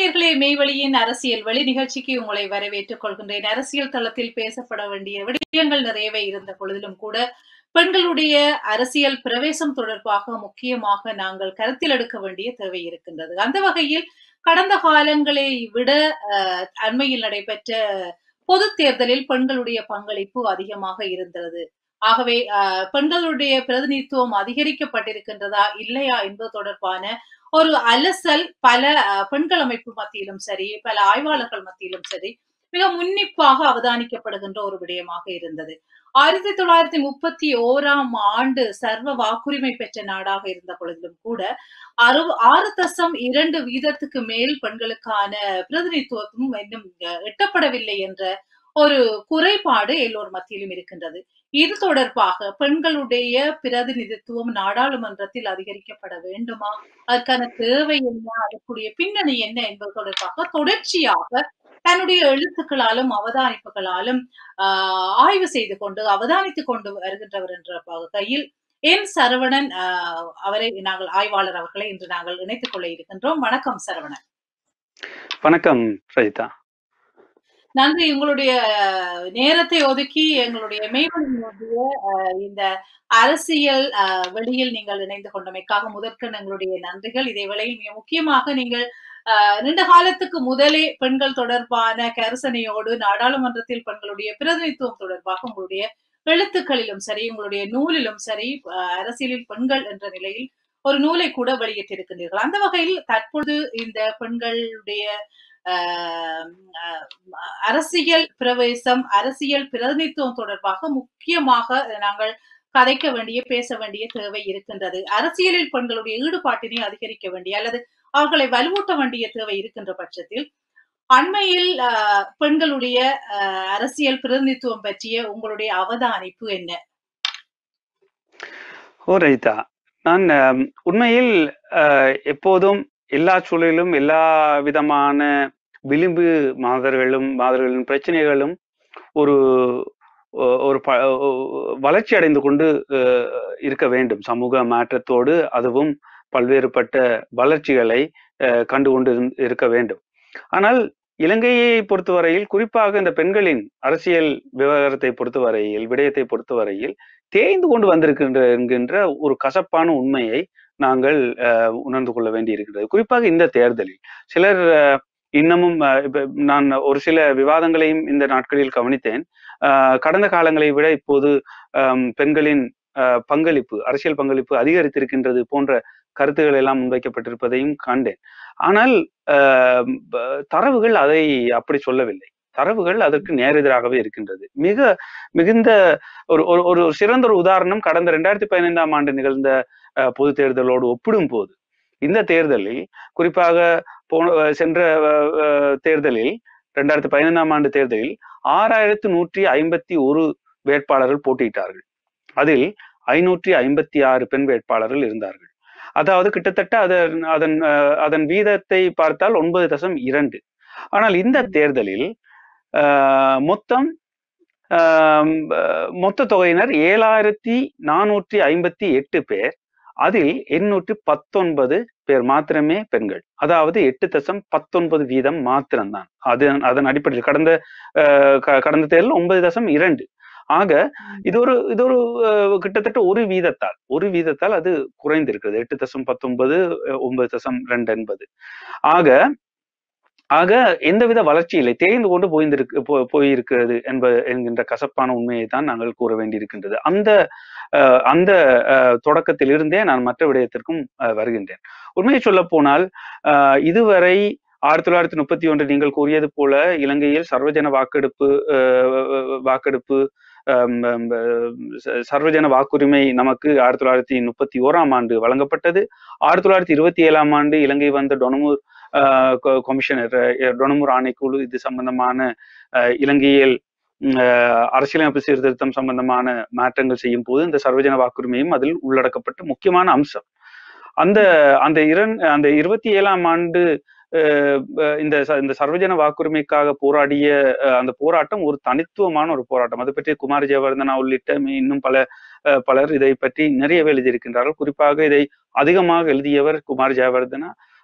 நேயர்களே மெய்வழியின் அரசியல் வழி நிகழ்ச்சிக்கு உங்களை வரவேற்றுக் கொள்கின்றேன் அரசியல் தளத்தில் பேசப்பட வேண்டிய விடயங்கள் நிறையவே இருந்த பொழுதிலும் கூட பெண்களுடைய அரசியல் பிரவேசம் தொடர்பாக முக்கியமாக நாங்கள் கருத்தில் எடுக்க வேண்டிய தேவை இருக்கின்றது அந்த வகையில் கடந்த காலங்களை விட அஹ், அண்மையில் நடைபெற்ற பொது தேர்தலில் பெண்களுடைய பங்களிப்பு அதிகமாக இருந்தது ஆகவே அஹ், பெண்களுடைய பிரதிநிதித்துவம் அதிகரிக்கப்பட்டிருக்கின்றதா இல்லையா என்பது தொடர்பான ஒரு அலசல் பல அஹ், பெண்கள் அமைப்பு மத்தியிலும் சரி பல ஆய்வாளர்கள் மத்தியிலும் சரி மிக முன்னிப்பாக அவதானிக்கப்படுகின்ற ஒரு விடயமாக இருந்தது ஆயிரத்தி தொள்ளாயிரத்தி முப்பத்தி ஓராம் ஆண்டு சர்வ வாக்குரிமை பெற்ற நாடாக இருந்த பொழுதிலும் கூட அறு ஆறு தசம் இரண்டு வீதத்துக்கு மேல் பெண்களுக்கான பிரதிநிதித்துவமும் இன்னும் அஹ், எட்டப்படவில்லை என்ற ஒரு குறைபாடு எல்லோர் மத்தியிலும் இருக்கின்றது இது தொடர்பாக பெண்களுடைய பிரதிநிதித்துவம் நாடாளுமன்றத்தில் அதிகரிக்கப்பட வேண்டுமா அதற்கான தேவை என்ன அதற்குரிய பின்னணி என்ன என்பது தொடர்பாக தொடர்ச்சியாக தன்னுடைய எழுத்துக்களாலும் அவதானிப்புகளாலும் ஆஹ் ஆய்வு செய்து கொண்டு அவதானித்துக் கொண்டு வருகின்றவர் என்ற வகையில் என் சரவணன் ஆஹ் அவரை நாங்கள் ஆய்வாளர் அவர்களை இன்று நாங்கள் இணைத்துக் கொள்ள இருக்கின்றோம் வணக்கம் சரவணன் வணக்கம் ரஜிதா நன்றி உங்களுடைய நேரத்தை ஒதுக்கி எங்களுடைய மெய்வழியினுடைய இந்த அரசியல் அஹ், வெளியில் நீங்கள் இணைந்து கொண்டமைக்காக முதற்கண் எங்களுடைய நன்றிகள் இதே வேளையில் மிக முக்கியமாக நீங்கள் அஹ், நீண்ட காலத்துக்கு முதலே பெண்கள் தொடர்பான கரிசனையோடு நாடாளுமன்றத்தில் பெண்களுடைய பிரதிநிதித்துவம் தொடர்பாக உங்களுடைய எழுத்துக்களிலும் சரி உங்களுடைய நூலிலும் சரி அஹ், அரசியலில் பெண்கள் என்ற நிலையில் ஒரு நூலை கூட வெளியிட்டிருக்கின்றீர்கள் அந்த வகையில் தற்பொழுது இந்த பெண்களுடைய அஹ், அஹ், அரசியல் பிரவேசம் அரசியல் பிரதிநிதித்துவம் தொடர்பாக முக்கியமாக நாங்கள் கதைக்க வேண்டிய பேச வேண்டிய தேவை இருக்கின்றது அரசியலில் பெண்களுடைய ஈடுபாட்டினை அதிகரிக்க வேண்டிய அல்லது அவர்களை வலுவூட்ட வேண்டிய தேவை இருக்கின்ற பட்சத்தில் அண்மையில் அஹ், பெண்களுடைய அஹ், அரசியல் பிரதிநிதித்துவம் பற்றிய உங்களுடைய அவதானிப்பு என்ன ஓ ரஜிதா நான் அம், உண்மையில் அஹ், எப்போதும் எல்லா சூழலிலும் எல்லா விதமான விளிம்பு மாதர்களும் மாதர்களின் பிரச்சனைகளும் ஒரு ஒ- ஒரு ப- ஒ- வளர்ச்சி அடைந்து கொண்டு அஹ், இருக்க வேண்டும் சமூக மாற்றத்தோடு அதுவும் பல்வேறுபட்ட வளர்ச்சிகளை அஹ், கண்டு கொண்டு இருந்- இருக்க வேண்டும் ஆனால் இலங்கையை பொறுத்தவரையில் குறிப்பாக இந்த பெண்களின் அரசியல் விவகாரத்தை பொறுத்தவரையில் விடயத்தை பொறுத்தவரையில் தேய்ந்து கொண்டு வந்திருக்கின்ற என்கின்ற ஒரு கசப்பான உண்மையை நாங்கள் அஹ், உணர்ந்து கொள்ள வேண்டி இருக்கிறது குறிப்பாக இந்த தேர்தலில் சிலர் அஹ், இன்னமும் அஹ், இப்ப நான் ஒரு சில விவாதங்களையும் இந்த நாட்களில் கவனித்தேன் அஹ், கடந்த காலங்களை விட இப்போது அம், பெண்களின் அஹ், பங்களிப்பு அரசியல் பங்களிப்பு அதிகரித்திருக்கின்றது போன்ற கருத்துக்கள் எல்லாம் முன்வைக்கப்பட்டிருப்பதையும் கண்டேன் ஆனால் அஹ், ப- தரவுகள் அதை அப்படி சொல்லவில்லை தரவுகள் அதற்கு நேரெதிராகவே இருக்கின்றது மிக மிகுந்த ஒரு ஒரு ஒரு சிறந்த ஒரு உதாரணம் கடந்த ரெண்டாயிரத்தி பதினைந்தாம் ஆண்டு நிகழ்ந்த அஹ், பொது தேர்தலோடு ஒப்பிடும் போது இந்த தேர்தலில் குறிப்பாக போன அஹ், சென்ற அஹ், அஹ், தேர்தலில் ரெண்டாயிரத்தி பதினைந்தாம் ஆண்டு தேர்தலில் ஆறாயிரத்து நூற்றி ஐம்பத்தி ஒரு வேட்பாளர்கள் போட்டியிட்டார்கள் அதில் ஐநூற்றி ஐம்பத்தி ஆறு பெண் வேட்பாளர்கள் இருந்தார்கள் அதாவது கிட்டத்தட்ட அதன் அதன் அஹ், அதன் வீதத்தை பார்த்தால் ஒன்பது தசம் இரண்டு ஆனால் இந்த தேர்தலில் அஹ், மொத்தம் ஆம், அஹ், மொத்த தொகையினர் ஏழாயிரத்தி நானூற்றி ஐம்பத்தி எட்டு பேர் அதில் எண்ணூற்றி பத்தொன்பது பேர் மாத்திரமே பெண்கள் அதாவது எட்டு தசம் பத்தொன்பது வீதம் மாத்திரம்தான் அது அதன் அடிப்படையில் கடந்த அஹ், க- கடந்த தேர்தல் ஒன்பது தசம் இரண்டு ஆக இது ஒரு இது ஒரு அஹ், கிட்டத்தட்ட ஒரு வீதத்தால் ஒரு வீதத்தால் அது குறைந்திருக்கிறது எட்டு தசம் பத்தொன்பது அஹ், ஒன்பது தசம் ரெண்டு என்பது ஆக ஆக எந்தவித வளர்ச்சி இல்லை தேய்ந்து கொண்டு போய்ந்திருக்கு போ- போயிருக்கிறது என்ப என்கின்ற கசப்பான உண்மையை தான் நாங்கள் கூற வேண்டியிருக்கின்றது அந்த அஹ், அந்த அஹ், தொடக்கத்திலிருந்தே நான் மற்ற விடயத்திற்கும் அஹ், வருகின்றேன் உண்மையை சொல்ல போனால் இதுவரை ஆயிரத்தி தொள்ளாயிரத்தி முப்பத்தி ஒன்று நீங்கள் கூறியது போல இலங்கையில் சர்வஜன வாக்கெடுப்பு அஹ், வாக்கெடுப்பு அஹ், ம், அஹ், ச- சர்வஜன வாக்குரிமை நமக்கு ஆயிரத்தி தொள்ளாயிரத்தி முப்பத்தி ஓராம் ஆண்டு வழங்கப்பட்டது ஆயிரத்தி தொள்ளாயிரத்தி இருபத்தி ஏழாம் ஆண்டு இலங்கை வந்த டொனமூர் ஆஹ் கொ- கொமிஷனர் அஹ் டொனமூர் ஆணைக்குழு இது சம்பந்தமான அஹ், இலங்கையில் உம், அஹ், அரசியலமைப்பு சீர்திருத்தம் சம்பந்தமான மாற்றங்கள் செய்யும் போது இந்த சர்வஜன வாக்குரிமையும் அதில் உள்ளடக்கப்பட்ட முக்கியமான அம்சம் அந்த அந்த இரண் அந்த இருபத்தி ஏழாம் ஆண்டு அஹ், அஹ், இந்த ச- இந்த சர்வஜன வாக்குரிமைக்காக போராடிய அஹ், அந்த போராட்டம் ஒரு தனித்துவமான ஒரு போராட்டம் அதை பற்றி குமார் ஜெயவர்தனா உள்ளிட்ட மி- இன்னும் பல அஹ், பலர் இதை பற்றி நிறையவே எழுதியிருக்கின்றார்கள் குறிப்பாக இதை அதிகமாக எழுதியவர் குமார் ஜெயவர்தனா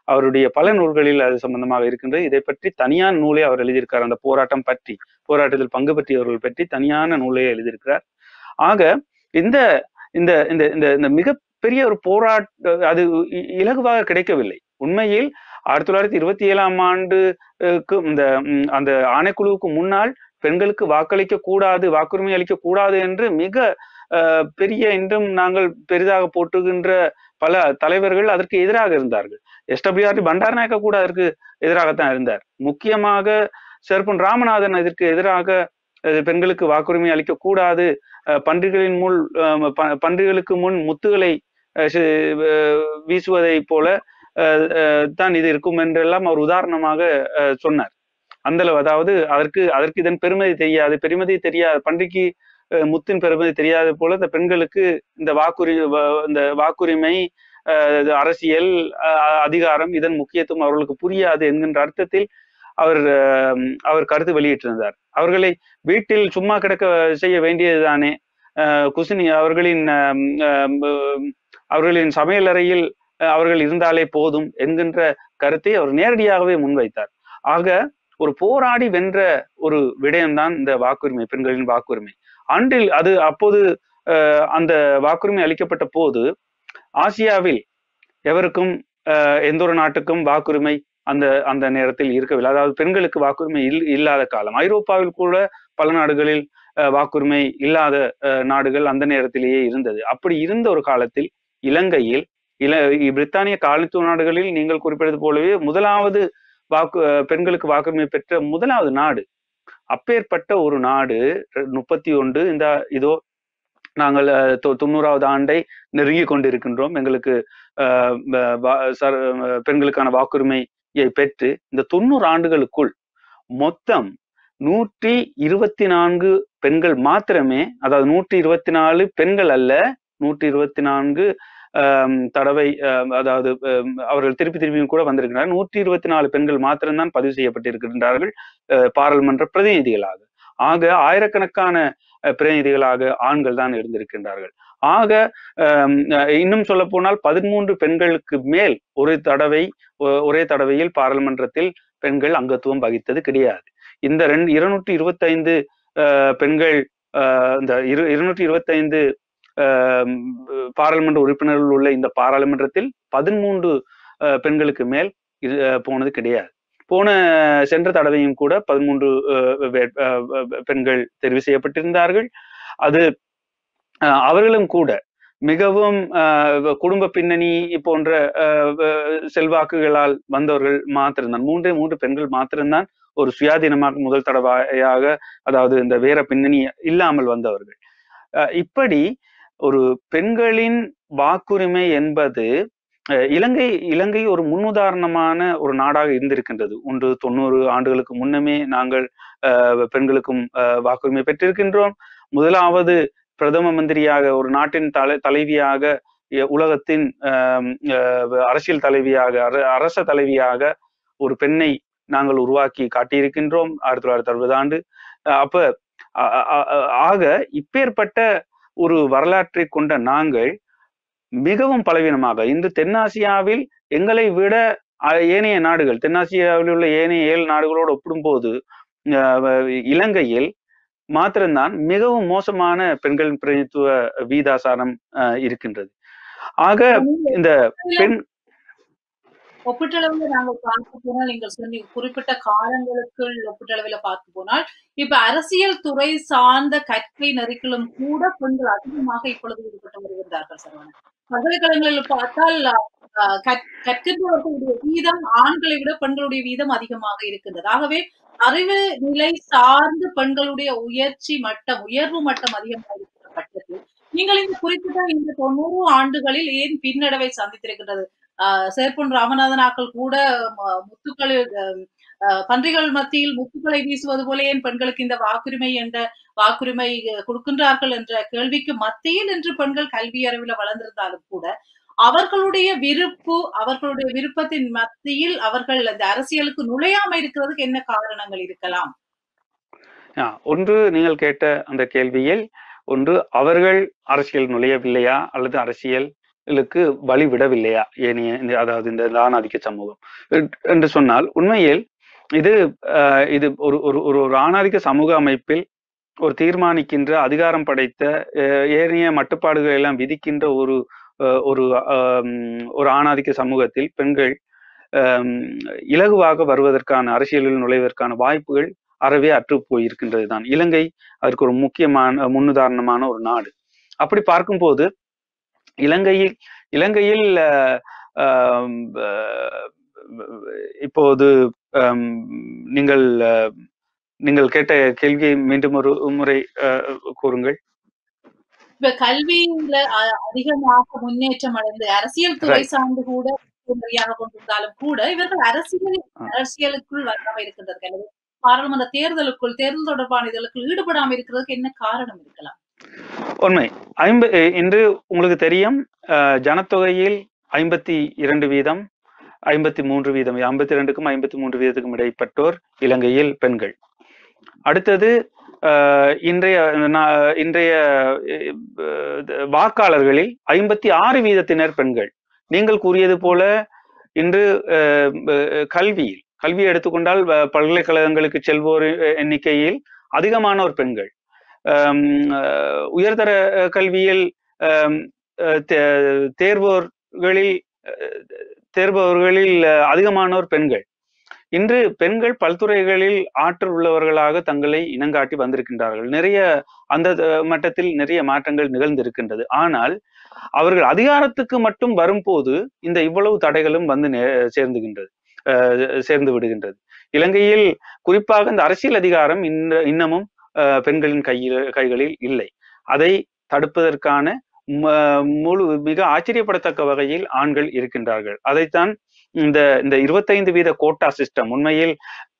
அவருடைய பல நூல்களில் அது சம்பந்தமாக இருக்கின்றது இதை பற்றி தனியான நூலை அவர் எழுதியிருக்கார் அந்த போராட்டம் பற்றி போராட்டத்தில் பங்கு பற்றியவர்கள் பற்றி தனியான நூலை எழுதியிருக்கிறார் ஆக இந்த இந்த இந்த இந்த இந்த மிகப்பெரிய ஒரு போராட்ட அது இ- இலகுவாக கிடைக்கவில்லை உண்மையில் ஆயிரத்தி தொள்ளாயிரத்தி இருபத்தி ஏழாம் ஆண்டுக்கு இந்த ம், அந்த ஆணைக்குழுவுக்கு முன்னால் பெண்களுக்கு வாக்களிக்க கூடாது வாக்குரிமை அளிக்க கூடாது என்று மிக அஹ், பெரிய இன்றும் நாங்கள் பெரிதாக போட்டுகின்ற பல தலைவர்கள் அதற்கு எதிராக இருந்தார்கள் எஸ்டபிள்யூஆர்டி பண்டாரநாயக்க கூட அதற்கு எதிராகத்தான் இருந்தார் முக்கியமாக செருப்பன் ராமநாதன் இதற்கு எதிராக அஹ், பெண்களுக்கு வாக்குரிமை அளிக்க கூடாது அஹ், பன்றிகளின் முள் அஹ், ப- பன்றிகளுக்கு முன் முத்துகளை அஹ், சி- அஹ், வீசுவதை போல அஹ், அஹ், தான் இது இருக்கும் என்றெல்லாம் அவர் உதாரணமாக அஹ், சொன்னார் அந்த அளவு அதாவது அதற்கு அதற்கு இதன் பெருமதி தெரியாது பெருமதி தெரியாது பன்றிக்கு அஹ், முத்தின் பெருமதி தெரியாத போல இந்த பெண்களுக்கு இந்த வாக்குரி வ- இந்த வாக்குரிமை அஹ், இது அரசியல் அஹ், அதிகாரம் இதன் முக்கியத்துவம் அவர்களுக்கு புரியாது என்கின்ற அர்த்தத்தில் அவர் அஹ், அவர் கருத்து வெளியிட்டிருந்தார் அவர்களை வீட்டில் சும்மா கிடக்க செய்ய வேண்டியதுதானே அஹ், குசினி அவர்களின் அஹ், அஹ், அவர்களின் சமையலறையில் அஹ், அவர்கள் இருந்தாலே போதும் என்கின்ற கருத்தை அவர் நேரடியாகவே முன்வைத்தார் ஆக ஒரு போராடி வென்ற ஒரு விடயம்தான் இந்த வாக்குரிமை பெண்களின் வாக்குரிமை அன்றில் அது அப்போது அஹ், அந்த வாக்குரிமை அளிக்கப்பட்ட போது ஆசியாவில் எவருக்கும் அஹ், எந்த ஒரு நாட்டுக்கும் வாக்குரிமை அந்த அந்த நேரத்தில் இருக்கவில்லை அதாவது பெண்களுக்கு வாக்குரிமை இல் இல்லாத காலம் ஐரோப்பாவில் கூட பல நாடுகளில் அஹ், வாக்குரிமை இல்லாத அஹ், நாடுகள் அந்த நேரத்திலேயே இருந்தது அப்படி இருந்த ஒரு காலத்தில் இலங்கையில் இல பிரித்தானிய காலனித்துவ நாடுகளில் நீங்கள் குறிப்பிட்டது போலவே முதலாவது வாக்கு அஹ், பெண்களுக்கு வாக்குரிமை பெற்ற முதலாவது நாடு அப்பேற்பட்ட ஒரு நாடு முப்பத்தி ஒன்று இந்த இதோ நாங்கள் அஹ், தொ- தொண்ணூறாவது ஆண்டை நெருங்கி கொண்டிருக்கின்றோம் எங்களுக்கு அஹ், வ- வா- சர- அஹ், பெண்களுக்கான வாக்குரிமையை பெற்று இந்த தொண்ணூறு ஆண்டுகளுக்குள் மொத்தம் நூற்றி இருபத்தி நான்கு பெண்கள் மாத்திரமே அதாவது நூற்றி இருபத்தி நாலு பெண்கள் அல்ல நூற்றி இருபத்தி நான்கு ஆம், தடவை ஆம், அதாவது ஆம், அவர்கள் திருப்பி திருப்பியும் கூட வந்திருக்கிறார் நூற்றி இருபத்தி நாலு பெண்கள் மாத்திரம்தான் பதிவு செய்யப்பட்டிருக்கின்றார்கள் அஹ், பாராளுமன்ற பிரதிநிதிகளாக ஆக ஆயிரக்கணக்கான அஹ், பிரதிநிதிகளாக ஆண்கள் தான் இருந்திருக்கின்றார்கள் ஆக ஆம், அஹ், இன்னும் சொல்ல போனால் பதிமூன்று பெண்களுக்கு மேல் ஒரு தடவை ஒ- ஒரே தடவையில் பாராளுமன்றத்தில் பெண்கள் அங்கத்துவம் வகித்தது கிடையாது இந்த ரெண்டு இருநூற்றி இருபத்தைந்து பெண்கள் அஹ், இந்த இரு இருநூற்றி இருபத்தைந்து பாராளுமன்ற உறுப்பினர்கள் உள்ள இந்த பாராளுமன்றத்தில் பதிமூன்று அஹ், பெண்களுக்கு மேல் இது அஹ், போனது கிடையாது போன சென்ற தடவையும் கூட பதிமூன்று அஹ், வே- அஹ், அஹ், பெண்கள் தெரிவு செய்யப்பட்டிருந்தார்கள் அது அஹ், அவர்களும் கூட மிகவும் அஹ், குடும்ப பின்னணி போன்ற அஹ், வ- செல்வாக்குகளால் வந்தவர்கள் மாத்திரம்தான் மூன்றே மூன்று பெண்கள் மாத்திரம்தான் ஒரு சுயாதீனமாக முதல் தடவையாக அதாவது இந்த வேற பின்னணி இல்லாமல் வந்தவர்கள் அஹ், இப்படி ஒரு பெண்களின் வாக்குரிமை என்பது அஹ், இலங்கை இலங்கை ஒரு முன்னுதாரணமான ஒரு நாடாக இருந்திருக்கின்றது ஒன்று தொண்ணூறு ஆண்டுகளுக்கு முன்னமே நாங்கள் அஹ், பெண்களுக்கும் அஹ், வாக்குரிமை பெற்றிருக்கின்றோம் முதலாவது பிரதம மந்திரியாக ஒரு நாட்டின் தலை தலைவியாக எ- உலகத்தின் ஆம், அஹ், அரசியல் தலைவியாக அர- அரச தலைவியாக ஒரு பெண்ணை நாங்கள் உருவாக்கி காட்டியிருக்கின்றோம் ஆயிரத்தி தொள்ளாயிரத்தி அறுபது ஆண்டு அஹ் அப்ப அ- அ- அ- ஆக இப்பேற்பட்ட ஒரு வரலாற்றை கொண்ட நாங்கள் மிகவும் பலவீனமாக இன்று தென்னாசியாவில் எங்களை விட அ- ஏனைய நாடுகள் தென்னாசியாவில் உள்ள ஏனைய ஏழு நாடுகளோடு ஒப்பிடும்போது அஹ், இலங்கையில் மாத்திரம்தான் மிகவும் மோசமான பெண்களின் பிரதிநிதித்துவ வீதாசாரம் அஹ், இருக்கின்றது ஆக இந்த பெண் ஒப்பீட்டளவில் நாங்கள் பார்க்க போனால் நீங்கள் சொன்ன குறிப்பிட்ட காலங்களுக்குள் ஒப்பீட்டளவில் பார்க்க போனால் இப்ப அரசியல் துறை சார்ந்த கற்கை நெறிகளும் கூட பெண்கள் அதிகமாக இப்பொழுது ஈடுபட்டு வருகின்றார்கள் சரவணன் பல்கலைக்கழகங்களில் பார்த்தால் அஹ், கற்- கற்கின்றவர்களுடைய வீதம் ஆண்களை விட பெண்களுடைய வீதம் அதிகமாக இருக்கின்றது ஆகவே அறிவு நிலை சார்ந்து பெண்களுடைய உயர்ச்சி மட்டம் உயர்வு மட்டம் அதிகமாக இருக்கிற பட்சத்தில் நீங்கள் இந்த குறிப்பிட்ட இந்த தொண்ணூறு ஆண்டுகளில் ஏன் பின்னடைவை சந்தித்திருக்கின்றது ஆஹ் சேர்ப்பொன் ராமநாதனாக்கள் கூட ம- முத்துக்கள் அஹ், அஹ், பன்றிகள் மத்தியில் முத்துக்களை வீசுவது போல ஏன் பெண்களுக்கு இந்த வாக்குரிமை என்ற வாக்குரிமை அஹ், கொடுக்கின்றார்கள் என்ற கேள்விக்கு மத்தியில் இன்று பெண்கள் கல்வி அறிவில் வளர்ந்திருந்தாலும் கூட அவர்களுடைய விருப்பு அவர்களுடைய விருப்பத்தின் மத்தியில் அவர்கள் அந்த அரசியலுக்கு நுழையாம இருக்கிறதுக்கு என்ன காரணங்கள் இருக்கலாம் ஆ, ஒன்று நீங்கள் கேட்ட அந்த கேள்வியில் ஒன்று அவர்கள் அரசியல் நுழையவில்லையா அல்லது அரசியல் ளுக்கு வழி விடவில்லையா ஏனைய இந்த அதாவது இந்த ஆணாதிக்க சமூகம் என்- என்று சொன்னால் உண்மையில் இது அஹ், இது ஒரு ஒரு ஒரு ஒரு ஆணாதிக்க சமூக அமைப்பில் ஒரு தீர்மானிக்கின்ற அதிகாரம் படைத்த அஹ், ஏனைய மட்டுப்பாடுகளை எல்லாம் விதிக்கின்ற ஒரு அஹ், ஒரு ஆம், ஒரு ஆணாதிக்க சமூகத்தில் பெண்கள் ஆம், இலகுவாக வருவதற்கான அரசியலில் நுழைவதற்கான வாய்ப்புகள் அறவே அற்று போயிருக்கின்றது தான் இலங்கை அதற்கு ஒரு முக்கியமான முன்னுதாரணமான ஒரு நாடு அப்படி பார்க்கும்போது இலங்கையில் இலங்கையில் அஹ், ஆம், அஹ், இப்போது ஆம், நீங்கள் அஹ், நீங்கள் கேட்ட கேள்வியை மீண்டும் ஒரு முறை அஹ், கூறுங்கள் இப்ப கல்வியில அ- அதிகமாக முன்னேற்றம் அடைந்து அரசியல் துறை Right. சார்ந்து கூட முறையாக கொண்டிருந்தாலும் கூட இவர்கள் அரசியல் ஆ. அரசியலுக்குள் வராம இருக்கிறதுக்கு அல்லது பாராளுமன்ற தேர்தலுக்குள் தேர்தல் தொடர்பான இதழுக்குள் ஈடுபடாம இருக்கிறதுக்கு என்ன காரணம் இருக்கலாம் உண்மை ஐம்ப அஹ் இன்று உங்களுக்கு தெரியும் அஹ், ஜனத்தொகையில் ஐம்பத்தி இரண்டு வீதம் ஐம்பத்தி மூன்று வீதம் ஐம்பத்தி ரெண்டுக்கும் ஐம்பத்தி மூன்று வீதத்துக்கும் இடைப்பட்டோர் இலங்கையில் பெண்கள் அடுத்தது அஹ், இன்றைய நா- இன்றைய அஹ், வாக்காளர்களில் ஐம்பத்தி ஆறு வீதத்தினர் பெண்கள் நீங்கள் கூறியது போல இன்று அஹ், அஹ், கல்வியில் கல்வியை எடுத்துக்கொண்டால் வ- பல்கலைக்கழகங்களுக்கு செல்வோர் அஹ், எண்ணிக்கையில் அதிகமானோர் பெண்கள் ஆம், அஹ், உயர்தர அஹ், கல்வியில் ஆம், அஹ், தே- தேர்வோர்களில் அஹ், தேர்பவர்களில் அஹ், அதிகமானோர் பெண்கள் இன்று பெண்கள் பல்துறைகளில் ஆற்றல் உள்ளவர்களாக தங்களை இனங்காட்டி வந்திருக்கின்றார்கள் நிறைய அந்த அஹ், மட்டத்தில் நிறைய மாற்றங்கள் நிகழ்ந்திருக்கின்றது ஆனால் அவர்கள் அதிகாரத்துக்கு மட்டும் வரும்போது இந்த இவ்வளவு தடைகளும் வந்து நே- சேர்ந்துகின்றது அஹ், சேர்ந்து விடுகின்றது இலங்கையில் குறிப்பாக இந்த அரசியல் அதிகாரம் இன்ன இன்னமும் அஹ், பெண்களின் கையில் கைகளில் இல்லை அதை தடுப்பதற்கான ம- முழு மிக ஆச்சரியப்படத்தக்க வகையில் ஆண்கள் இருக்கின்றார்கள் அதைத்தான் இந்த இந்த இருபத்தைந்து வீத கோட்டா சிஸ்டம் உண்மையில்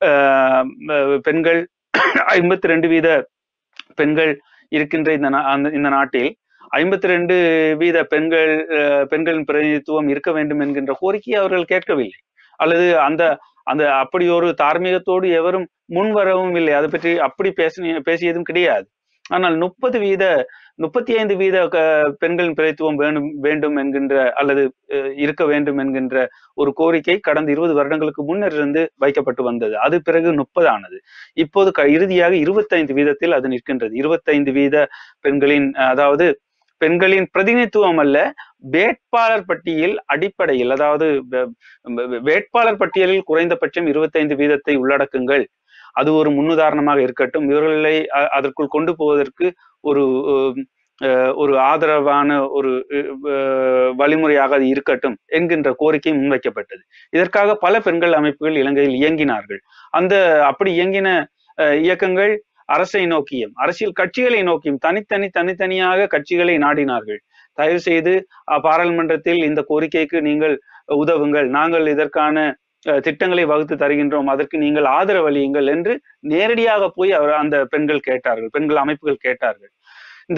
ஆஹ் அஹ் பெண்கள் ஐம்பத்தி ரெண்டு வீத பெண்கள் இருக்கின்ற இந்த நா- அந்த- இந்த நாட்டில் ஐம்பத்தி ரெண்டு வீத பெண்கள் அஹ், பெண்களின் பிரதிநிதித்துவம் இருக்க வேண்டும் என்கின்ற கோரிக்கையை அவர்கள் கேட்கவில்லை அல்லது அந்த அந்த அப்படி ஒரு தார்மீகத்தோடு எவரும் முன்வரவும் இல்லை அதை பற்றி அப்படி பேசின பேசியதும் கிடையாது ஆனால் முப்பது வீத முப்பத்தி ஐந்து வீத க- பெண்களின் பிரதித்துவம் வேண்டும் வேண்டும் என்கின்ற அல்லது அஹ், இருக்க வேண்டும் என்கின்ற ஒரு கோரிக்கை கடந்த இருபது வருடங்களுக்கு முன்னர் இருந்து வைக்கப்பட்டு வந்தது அது பிறகு முப்பது ஆனது இப்போது க- இறுதியாக இருபத்தைந்து வீதத்தில் அது நிற்கின்றது இருபத்தைந்து வீத பெண்களின் அஹ், அதாவது பெண்களின் பிரதிநிதித்துவம் அல்ல வேட்பாளர் பட்டியல் அடிப்படையில் அதாவது வே- வே- வேட்பாளர் பட்டியலில் குறைந்தபட்சம் இருபத்தைந்து வீதத்தை உள்ளடக்குங்கள் அது ஒரு முன்னுதாரணமாக இருக்கட்டும் இவர்களை அ- அதற்குள் கொண்டு போவதற்கு ஒரு உம், அஹ், ஒரு ஆதரவான ஒரு அஹ், வழிமுறையாக அது இருக்கட்டும் என்கின்ற கோரிக்கை முன்வைக்கப்பட்டது இதற்காக பல பெண்கள் அமைப்புகள் இலங்கையில் இயங்கினார்கள் அந்த அப்படி இயங்கின அஹ், இயக்கங்கள் அரசை நோக்கியும் அரசியல் கட்சிகளை நோக்கியும் தனித்தனி தனித்தனியாக கட்சிகளை நாடினார்கள் தயவு செய்து அஹ், பாராளுமன்றத்தில் இந்த கோரிக்கைக்கு நீங்கள் உதவுங்கள் நாங்கள் இதற்கான அஹ், திட்டங்களை வகுத்து தருகின்றோம் அதற்கு நீங்கள் ஆதரவளியுங்கள் என்று நேரடியாக போய் அவர் அந்த பெண்கள் கேட்டார்கள் பெண்கள் அமைப்புகள் கேட்டார்கள் இந்த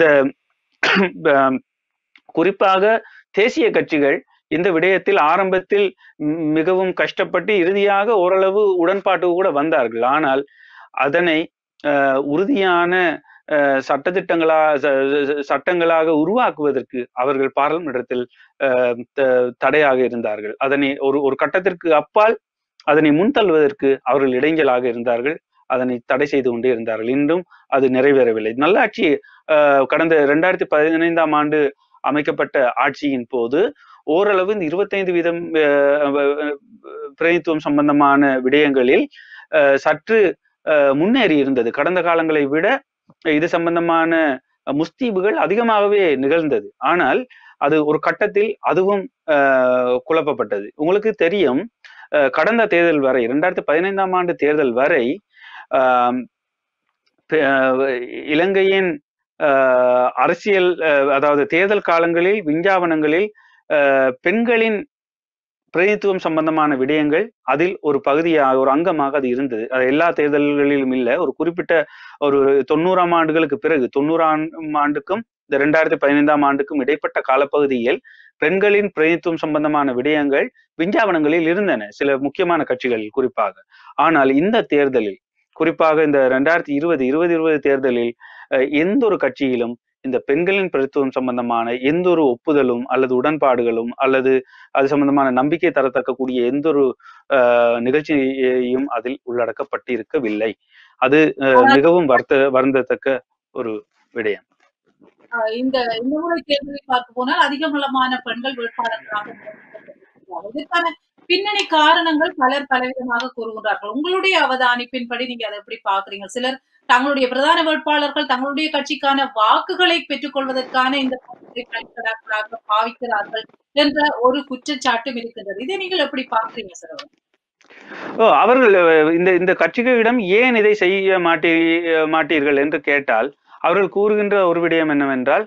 அஹ், குறிப்பாக தேசிய கட்சிகள் இந்த விடயத்தில் ஆரம்பத்தில் மி- மிகவும் கஷ்டப்பட்டு இறுதியாக ஓரளவு உடன்பாட்டுக்கு கூட வந்தார்கள் ஆனால் அதனை அஹ், உறுதியான அஹ், சட்டதிட்டங்களா ச- ச- சட்டங்களாக உருவாக்குவதற்கு அவர்கள் பாராளுமன்றத்தில் அஹ், த- தடையாக இருந்தார்கள் அதனை ஒரு ஒரு கட்டத்திற்கு அப்பால் அதனை முன்தள்ளுவதற்கு அவர்கள் இடைஞ்சலாக இருந்தார்கள் அதனை தடை செய்து கொண்டே இருந்தார்கள் இன்றும் அது நிறைவேறவில்லை நல்லாட்சி அஹ், கடந்த இரண்டாயிரத்தி பதினைந்தாம் ஆண்டு அமைக்கப்பட்ட ஆட்சியின் போது ஓரளவு இந்த இருபத்தைந்து வீதம் அஹ், அஹ், பிரதிநிதித்துவம் சம்பந்தமான விடயங்களில் அஹ், சற்று அஹ், முன்னேறி இருந்தது கடந்த காலங்களை விட இது சம்பந்தமான முஸ்தீபுகள் அதிகமாகவே நிகழ்ந்தது ஆனால் அது ஒரு கட்டத்தில் அதுவும் அஹ், குழப்பப்பட்டது உங்களுக்கு தெரியும் அஹ், கடந்த தேர்தல் வரை இரண்டாயிரத்தி பதினைந்தாம் ஆண்டு தேர்தல் வரை ஆம், பெ- அஹ், இலங்கையின் அஹ், அரசியல் அஹ், அதாவது தேர்தல் காலங்களில் விஞ்ஞாபனங்களில் அஹ், பெண்களின் பிரதிநிதித்துவம் சம்பந்தமான விடயங்கள் அதில் ஒரு பகுதியாக ஒரு அங்கமாக அது இருந்தது அது எல்லா தேர்தல்களிலும் இல்ல ஒரு குறிப்பிட்ட ஒரு தொண்ணூறாம் ஆண்டுகளுக்கு பிறகு தொண்ணூறாம் ஆண்டுக்கும் இந்த ரெண்டாயிரத்தி பதினைந்தாம் ஆண்டுக்கும் இடைப்பட்ட காலப்பகுதியில் பெண்களின் பிரதிநிதித்துவம் சம்பந்தமான விடயங்கள் விஞ்ஞாபனங்களில் இருந்தன சில முக்கியமான கட்சிகளில் குறிப்பாக ஆனால் இந்த தேர்தலில் குறிப்பாக இந்த ரெண்டாயிரத்தி இருபது இருபது இருபது தேர்தலில் அஹ், எந்த ஒரு கட்சியிலும் இந்த பெண்களின் பிரதித்துவம் சம்பந்தமான எந்த ஒரு ஒப்புதலும் அல்லது உடன்பாடுகளும் அல்லது அது சம்பந்தமான நம்பிக்கை தரத்தக்கக்கூடிய எந்த ஒரு அஹ், நிகழ்ச்சியையும் அதில் உள்ளடக்கப்பட்டிருக்கவில்லை அது அஹ், மிகவும் வருத்த வருந்தத்தக்க ஒரு விடயம் அஹ் இந்த இந்த முறை தேர்தலில் பார்க்க போனால் அதிகமளமான பெண்கள் வேட்பாளர்களாக நியமிக்கப்பட்டிருக்கிறார்கள். இதற்கான பின்னணி காரணங்கள் பலர் பலவிதமாக கூறுகின்றார்கள் உங்களுடைய அவதானிப்பின்படி நீங்க அதை எப்படி பாக்குறீங்க சிலர் தங்களுடைய பிரதான வேட்பாளர்கள் தங்களுடைய கட்சிக்கான வாக்குகளை பெற்றுக்கொள்வதற்கான இந்த பணத்தை பயன்படாக்களாக பாவிக்கிறார்கள் என்ற ஒரு குற்றச்சாட்டும் இருக்கின்றது இதை நீங்கள் எப்படி பாக்குறீங்க சார் ஓ, அவர்கள் அஹ், இந்த இந்த கட்சிகளிடம் ஏன் இதை செய்ய மாட்டீ மாட்டீர்கள் என்று கேட்டால் அவர்கள் கூறுகின்ற ஒரு விடயம் என்னவென்றால்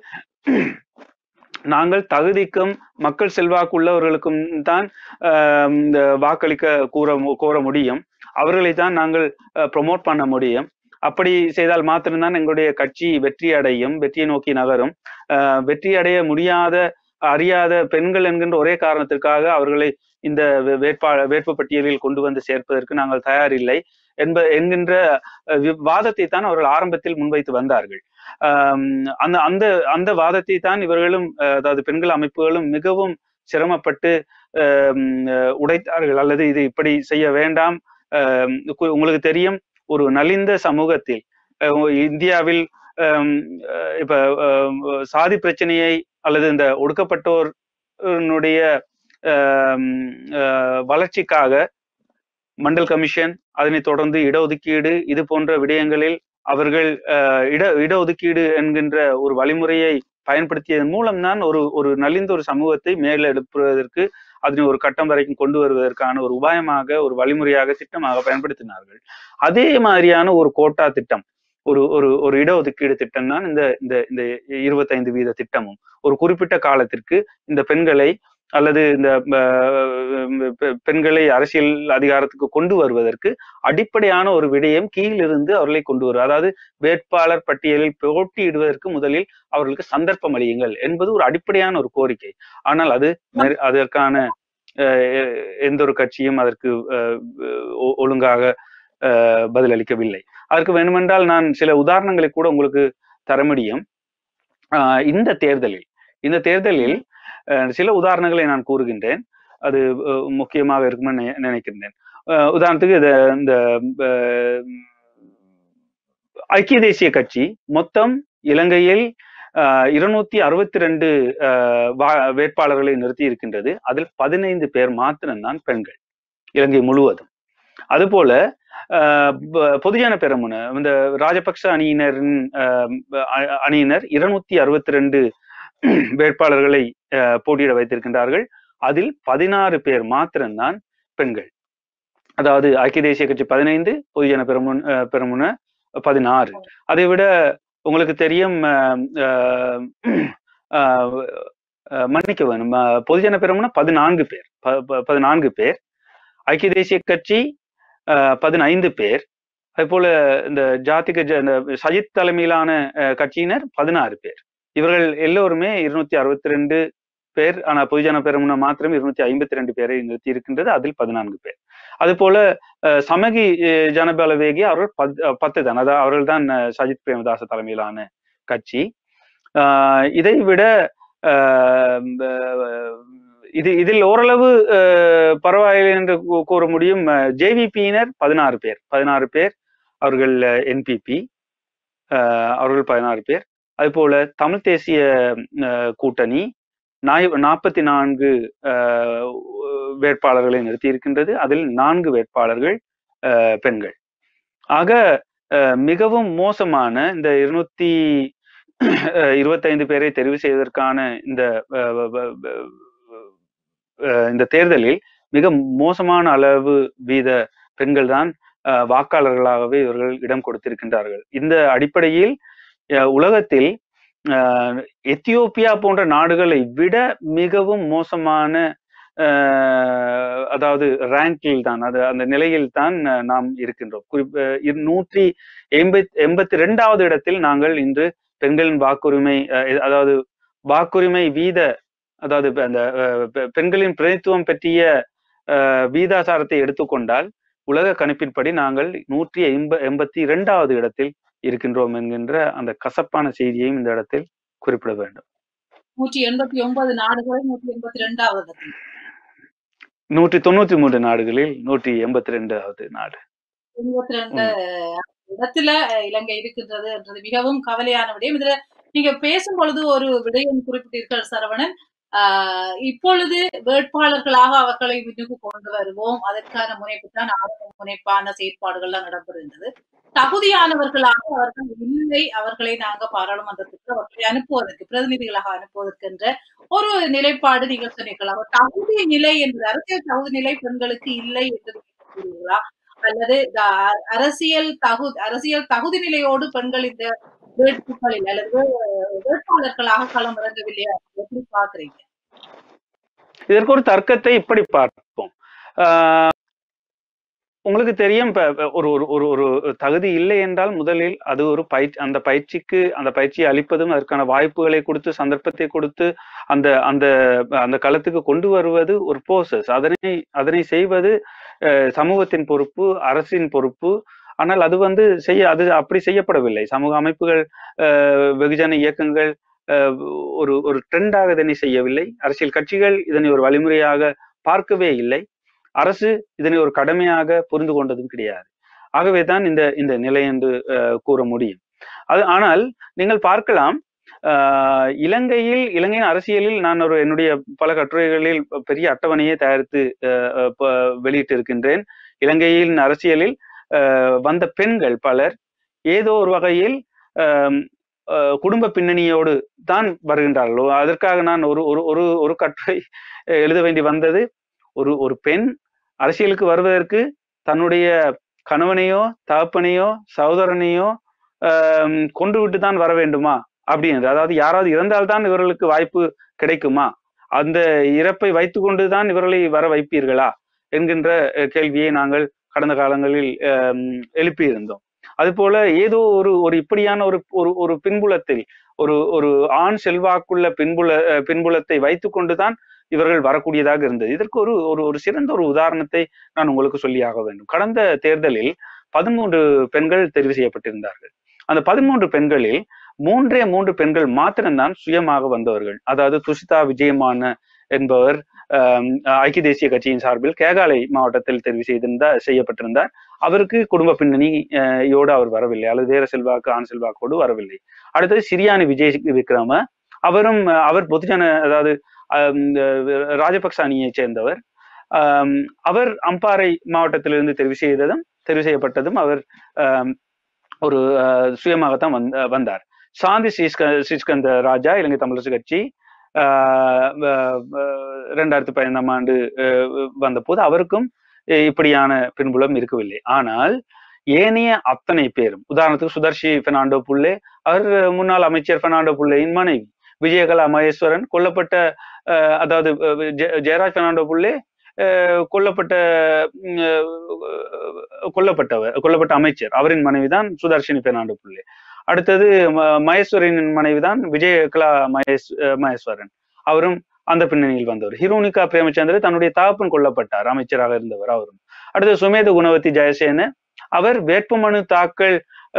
நாங்கள் தகுதிக்கும் மக்கள் செல்வாக்கு உள்ளவர்களுக்கும் தான் ஆஹ், இந்த வாக்களிக்க கூற மு- கோர முடியும் அவர்களை தான் நாங்கள் ப்ரொமோட் பண்ண முடியும் அப்படி செய்தால் மாத்திரம்தான் எங்களுடைய கட்சி வெற்றி அடையும் வெற்றியை நோக்கி நகரும் ஆஹ், வெற்றி அடைய முடியாத அறியாத பெண்கள் என்கின்ற ஒரே காரணத்திற்காக அவர்களை இந்த வே- வேட்பாளர் வேட்பு பட்டியலில் கொண்டு வந்து சேர்ப்பதற்கு நாங்கள் தயாரில்லை என்ப என்கின்ற அஹ், வி- வாதத்தை தான் அவர்கள் ஆரம்பத்தில் முன்வைத்து வந்தார்கள் ஆம், அந்த அந்த அந்த வாதத்தை தான் இவர்களும் அஹ், அதாவது பெண்கள் அமைப்புகளும் மிகவும் சிரமப்பட்டு ஆம், அஹ், உடைத்தார்கள் அல்லது இது இப்படி செய்ய வேண்டாம் ஆம், கு- உங்களுக்கு தெரியும் ஒரு நலிந்த சமூகத்தில் அஹ், இந்தியாவில் ஆம், அஹ், இப்ப ஆம், சாதி பிரச்சனையை அல்லது இந்த ஒடுக்கப்பட்டோருடைய ஆம், அஹ், வளர்ச்சிக்காக மண்டல் கமிஷன் அதனைத் தொடர்ந்து இடஒதுக்கீடு இது போன்ற விடயங்களில் அவர்கள் அஹ், இட இடஒதுக்கீடு என்கின்ற ஒரு வழிமுறையை பயன்படுத்தியதன் மூலம்தான் ஒரு ஒரு நலிந்த ஒரு சமூகத்தை மேலெடுப்பதற்கு அதனை ஒரு கட்டம் வரைக்கும் கொண்டு வருவதற்கான ஒரு உபாயமாக ஒரு வழிமுறையாக திட்டமாக பயன்படுத்தினார்கள் அதே மாதிரியான ஒரு கோட்டா திட்டம் ஒரு ஒரு ஒரு இடஒதுக்கீடு திட்டம் தான் இந்த இந்த இந்த இருபத்தைந்து வீத திட்டமும் ஒரு குறிப்பிட்ட காலத்திற்கு இந்த பெண்களை அல்லது இந்த அஹ், பெ- பெண்களை அரசியல் அதிகாரத்துக்கு கொண்டு வருவதற்கு அடிப்படையான ஒரு விடயம் கீழிருந்து அவர்களை கொண்டு வருவது அதாவது வேட்பாளர் பட்டியலில் போட்டியிடுவதற்கு முதலில் அவர்களுக்கு சந்தர்ப்பம் அளியுங்கள் என்பது ஒரு அடிப்படையான ஒரு கோரிக்கை ஆனால் அது நெரு- அதற்கான அஹ், எந்த ஒரு கட்சியும் அதற்கு அஹ், ஒ- ஒழுங்காக அஹ், பதிலளிக்கவில்லை அதற்கு வேணுமென்றால் நான் சில உதாரணங்களை கூட உங்களுக்கு தர முடியும் ஆஹ் இந்த தேர்தலில் இந்த தேர்தலில் அஹ், சில உதாரணங்களை நான் கூறுகின்றேன் அது அஹ், முக்கியமாக இருக்கும்னு நினை- நினைக்கின்றேன் அஹ், உதாரணத்துக்கு இது இந்த அஹ், ஐக்கிய தேசிய கட்சி மொத்தம் இலங்கையில் இருநூத்தி அறுபத்தி ரெண்டு வேட்பாளர்களை நிறுத்தி இருக்கின்றது அதில் பதினைந்து பேர் மாத்திரம்தான் பெண்கள் இலங்கை முழுவதும் அதுபோல ஆஹ் ப- பொதுஜன பெரமுன இந்த ராஜபக்ச அணியினரின் ஆஹ் அ- அணியினர் இருநூத்தி அறுபத்தி ரெண்டு வேட்பாளர்களை ஆஹ் போட்டியிட வைத்திருக்கின்றார்கள் அதில் பதினாறு பேர் மாத்திரம்தான் பெண்கள் அதாவது ஐக்கிய தேசிய கட்சி பதினைந்து பொதுஜன பெரமுன் ஆஹ் பெரமுன பதினாறு அதை விட உங்களுக்கு தெரியும் ஆஹ் ஆஹ் ஆஹ் ஆஹ் மன்னிக்க வேணும் ஆஹ் பொதுஜன பெரமுன பதினான்கு பேர் ப- ப- பதினான்கு பேர் ஐக்கிய தேசிய கட்சி ஆஹ் பதினைந்து பேர் அதே போல இந்த ஜாதிக ஜ- இந்த சஜித் தலைமையிலான ஆஹ் கட்சியினர் பதினாறு பேர் இவர்கள் எல்லோருமே இருநூத்தி அறுபத்தி ரெண்டு பேர் ஆனா பொதுஜன பெருமுன மாத்திரம் இருநூத்தி ஐம்பத்தி ரெண்டு பேரை நிறுத்தி இருக்கின்றது அதில் பதினான்கு பேர் அது போல அஹ், சமகி அஹ், ஜனபலவேகி அவர்கள் பத்- அஹ், பத்து தான் அதாவது அவர்கள் தான் சஜித் பிரேமதாச தலைமையிலான கட்சி ஆஹ், இதை விட ஆஹ், அஹ், இது இதில் ஓரளவு அஹ், பரவாயில்லை என்று கூ- கூற முடியும் ஜேவிபியினர் பதினாறு பேர் பதினாறு பேர் அவர்கள் என்பிபி அவர்கள் பதினாறு பேர் அதுபோல தமிழ் தேசிய அஹ், கூட்டணி நாய் நாற்பத்தி நான்கு அஹ், வேட்பாளர்களை நிறுத்தி இருக்கின்றது அதில் நான்கு வேட்பாளர்கள் அஹ், பெண்கள் ஆக அஹ், மிகவும் மோசமான இந்த இருநூத்தி இருபத்தைந்து பேரை தெரிவு செய்வதற்கான இந்த அஹ், வ- வ- வ- அஹ், இந்த தேர்தலில் மிக மோசமான அளவு வீத பெண்கள் தான் அஹ், வாக்காளர்களாகவே இவர்கள் இடம் கொடுத்திருக்கின்றார்கள் இந்த அடிப்படையில் அஹ், உலகத்தில் அஹ், எத்தியோப்பியா போன்ற நாடுகளை விட மிகவும் மோசமான அஹ், அதாவது ரேங்கில் தான் அது அந்த நிலையில் தான் அஹ், நாம் இருக்கின்றோம் குறிப்ப இரு- நூற்றி எண்பத் எண்பத்தி ரெண்டாவது இடத்தில் நாங்கள் இன்று பெண்களின் வாக்குரிமை அஹ், அதாவது வாக்குரிமை வீத அதாவது இப்ப அந்த அஹ், பெ- பெண்களின் பிரதித்துவம் பற்றிய அஹ், வீதாசாரத்தை எடுத்துக்கொண்டால் உலக கணிப்பின்படி நாங்கள் நூற்றி எண்ப எண்பத்தி இரண்டாவது இடத்தில் இருக்கின்றோம் என்கின்ற அந்த கசப்பான செய்தியையும் இந்த இடத்தில் குறிப்பிட வேண்டும் நூற்றி எண்பத்தி ஒன்பது நாடுகளை நூற்றி எண்பத்தி ரெண்டாவது இடத்தில் நூற்றி தொண்ணூத்தி மூன்று நாடுகளில் நூற்றி எண்பத்தி ரெண்டாவது நாடு எண்பத்தி ரெண்டு இடத்துல அஹ், இலங்கை இருக்கின்றது என்றது மிகவும் கவலையான விடயம் இதுல நீங்க பேசும் பொழுது ஒரு விடயம் குறிப்பிட்டீர்கள் சரவணன் ஆஹ் இப்பொழுது வேட்பாளர்களாக அவர்களை முன்னுக்கு கொண்டு வருவோம் அதற்கான முனைப்பு தான் ஆரம்ப முனைப்பான செயற்பாடுகள்லாம் நடைபெறுகின்றது தகுதியானவர்களாக அவர்கள் இல்லை அவர்களை நாங்க பாராளுமன்றத்துக்கு அவர்களை அனுப்புவதற்கு பிரதிநிதிகளாக அனுப்புவதற்கு என்ற ஒரு நிலைப்பாடு நீங்கள் சொன்னீர்கள் அவர் தகுதி நிலை என்று அரசியல் தகுதி நிலை பெண்களுக்கு இல்லை என்று நீங்கள் கூறுகிறீர்களா அல்லது த- அரசியல் தகு அரசியல் தகுதி நிலையோடு பெண்கள் இந்த வேட்புகளில் அல்லது வே- வேட்பாளர்களாக களம் இறங்கவில்லையா எப்படி பாக்குறீங்க இதற்கு ஒரு தர்க்கத்தை இப்படி பார்ப்போம் ஆஹ் உங்களுக்கு தெரியும் இப்ப இப்ப ஒரு ஒரு ஒரு ஒரு தகுதி இல்லை என்றால் முதலில் அது ஒரு பயிற்சி அந்த பயிற்சிக்கு அந்த பயிற்சியை அளிப்பதும் அதற்கான வாய்ப்புகளை கொடுத்து சந்தர்ப்பத்தை கொடுத்து அந்த அந்த அந்த களத்துக்கு கொண்டு வருவது ஒரு ப்ரோசஸ் அதனை அதனை செய்வது அஹ், சமூகத்தின் பொறுப்பு அரசின் பொறுப்பு ஆனால் அது வந்து செய்ய அது அப்படி செய்யப்படவில்லை சமூக அமைப்புகள் அஹ், வெகுஜன இயக்கங்கள் அஹ், ஒரு ஒரு ட்ரெண்டாக இதனை செய்யவில்லை அரசியல் கட்சிகள் இதனை ஒரு வழிமுறையாக பார்க்கவே இல்லை அரசு இதனை ஒரு கடமையாக புரிந்து கொண்டதும் கிடையாது ஆகவே தான் இந்த இந்த நிலை என்று அஹ், கூற முடியும் அது ஆனால் நீங்கள் பார்க்கலாம் ஆஹ் இலங்கையில் இலங்கையின் அரசியலில் நான் ஒரு என்னுடைய பல கட்டுரைகளில் பெரிய அட்டவணையை தயாரித்து அஹ், அஹ், ப- வெளியிட்டு இருக்கின்றேன் இலங்கையின் அரசியலில் அஹ், வந்த பெண்கள் பலர் ஏதோ ஒரு வகையில் ஆம், அஹ், குடும்ப பின்னணியோடு தான் வருகின்றார்களோ அதற்காக நான் ஒரு ஒரு ஒரு ஒரு கட்டுரை அஹ், எழுத வேண்டி வந்தது ஒரு ஒரு பெண் அரசியலுக்கு வருவதற்கு தன்னுடைய கணவனையோ தகப்பனையோ சகோதரனையோ ஆம், கொண்டு விட்டு தான் வர வேண்டுமா அப்படின்னு அதாவது யாராவது இறந்தால்தான் இவர்களுக்கு வாய்ப்பு கிடைக்குமா அந்த இறப்பை வைத்துக்கொண்டு தான் இவர்களை வர வைப்பீர்களா என்கின்ற அஹ், கேள்வியை நாங்கள் கடந்த காலங்களில் ஆம், எழுப்பியிருந்தோம் அதுபோல ஏதோ ஒரு ஒரு இப்படியான ஒரு ஒரு ஒரு பின்புலத்தில் ஒரு ஒரு ஆண் செல்வாக்குள்ள பின்புல அஹ், பின்புலத்தை வைத்துக்கொண்டுதான் இவர்கள் வரக்கூடியதாக இருந்தது இதற்கு ஒரு ஒரு ஒரு சிறந்த ஒரு உதாரணத்தை நான் உங்களுக்கு சொல்லியாக வேண்டும் கடந்த தேர்தலில் பதிமூன்று பெண்கள் தெரிவு செய்யப்பட்டிருந்தார்கள் அந்த பதிமூன்று பெண்களில் மூன்றே மூன்று பெண்கள் மாத்திரம்தான் சுயமாக வந்தவர்கள் அதாவது துஷிதா விஜயமான என்பவர் ஆம், ஐக்கிய தேசிய கட்சியின் சார்பில் கேகாலை மாவட்டத்தில் தெரிவு செய்திருந்தார் செய்யப்பட்டிருந்தார் அவருக்கு குடும்ப பின்னணி அஹ், யோடு அவர் வரவில்லை அல்லது வேற செல்வாக்கு ஆண் செல்வாக்கோடு வரவில்லை அடுத்தது சிரியானி விஜய் விக்ரம அவரும் அஹ், அவர் பொதுஜன அதாவது ஆம், அஹ், ராஜபக்ச அணியைச் சேர்ந்தவர் ஆம், அவர் அம்பாறை மாவட்டத்திலிருந்து தெரிவு செய்ததும் தெரிவு செய்யப்பட்டதும் அவர் ஆம், ஒரு அஹ், சுயமாகத்தான் வந்த வந்தார் சாந்தி ஸ்ரீஸ்க ஸ்ரீஸ்கந்த ராஜா இலங்கை தமிழரசு கட்சி ஆஹ் அஹ் அஹ் ரெண்டாயிரத்தி பதினைந்தாம் ஆண்டு வந்த போது அவருக்கும் அஹ் இப்படியான பின்புலம் இருக்கவில்லை ஆனால் ஏனைய அத்தனை பேரும் உதாரணத்துக்கு சுதர்ஷி பெர்னாண்டோ புள்ளே அவர் முன்னாள் அமைச்சர் பெர்னாண்டோ புள்ளையின் மனைவி விஜயகலா மகேஸ்வரன் கொல்லப்பட்ட அஹ் அதாவது அஹ் ஜெ- ஜெயராஜ் பெர்னாண்டோ புள்ளே அஹ் கொல்லப்பட்ட உம், அஹ் கொல்லப்பட்டவர் கொல்லப்பட்ட அமைச்சர் அவரின் மனைவிதான் சுதர்ஷினி பெர்னாண்டோ புள்ளே அடுத்தது ம- மகேஸ்வரனின் மனைவிதான் விஜயகலா மகேஸ் அஹ் மகேஸ்வரன் அவரும் அந்த பின்னணியில் வந்தவர் ஹிரோனிகா பிரேமச்சந்திர தன்னுடைய தகப்பன் கொல்லப்பட்டார் அமைச்சராக இருந்தவர் அவரும் அடுத்து சுமேத குணவதி ஜெயசேன அவர் வேட்புமனு தாக்கல்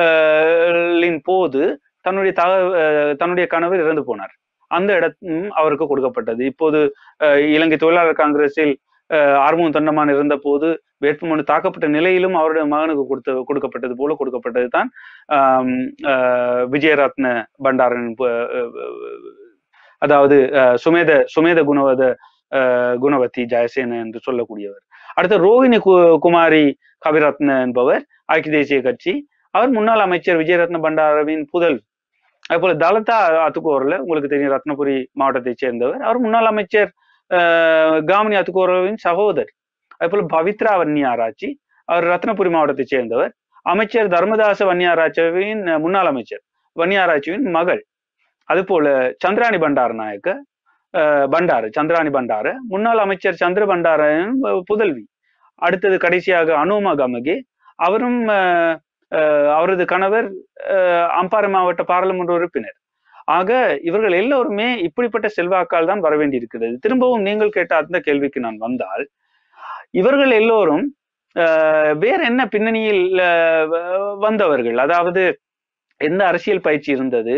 ஆஹ் லின் போது தன்னுடைய தக ஆஹ் தன்னுடைய கணவர் இறந்து போனார் அந்த இடமும் அவருக்கு கொடுக்கப்பட்டது இப்போது ஆஹ் இலங்கை தொழிலாளர் காங்கிரஸில் ஆஹ் ஆர்வம் தொண்டமான் இருந்த போது வேட்புமனு தாக்கப்பட்ட நிலையிலும் அவருடைய மகனுக்கு கொடுத்த கொடுக்கப்பட்டது போல கொடுக்கப்பட்டது தான் ஆம், ஆஹ் விஜயரத்ன பண்டாரன் ப- ஆஹ் அதாவது ஆஹ் சுமேத சுமேத குணவத ஆஹ் குணவதி ஜெயசேன என்று சொல்லக்கூடியவர் அடுத்து ரோஹிணி கு- குமாரி கவிரத்ன என்பவர் ஐக்கிய தேசிய கட்சி அவர் முன்னாள் அமைச்சர் விஜயரத்ன பண்டாரவின் புதல் அதுபோல தலதா அத்துக்கோரில் உங்களுக்கு தெரியும் ரத்னபுரி மாவட்டத்தைச் சேர்ந்தவர் அவர் முன்னாள் அமைச்சர் ஆஹ் காமினி அத்துக்கோரவின் சகோதரி அதுபோல பவித்ரா வன்னியாராச்சி அவர் ரத்னபுரி மாவட்டத்தைச் சேர்ந்தவர் அமைச்சர் தர்மதாச வன்னியாராச்சியின் முன்னாள் அமைச்சர் வன்னியாராச்சியின் மகள் அதுபோல சந்திராணி பண்டார நாயக்க அஹ், பண்டாரு சந்திராணி பண்டார முன்னாள் அமைச்சர் சந்திர பண்டாரன் புதல்வி அடுத்தது கடைசியாக அனுமா கமகே அவரும் அஹ், அஹ், அவரது கணவர் அஹ், அம்பாறை மாவட்ட பாராளுமன்ற உறுப்பினர் ஆக இவர்கள் எல்லோருமே இப்படிப்பட்ட செல்வாக்கால் தான் வர வேண்டியிருக்கிறது திரும்பவும் நீங்கள் கேட்ட அந்த கேள்விக்கு நான் வந்தால் இவர்கள் எல்லோரும் அஹ், வேற என்ன பின்னணியில் அஹ், வ- வந்தவர்கள் அதாவது எந்த அரசியல் பயிற்சி இருந்தது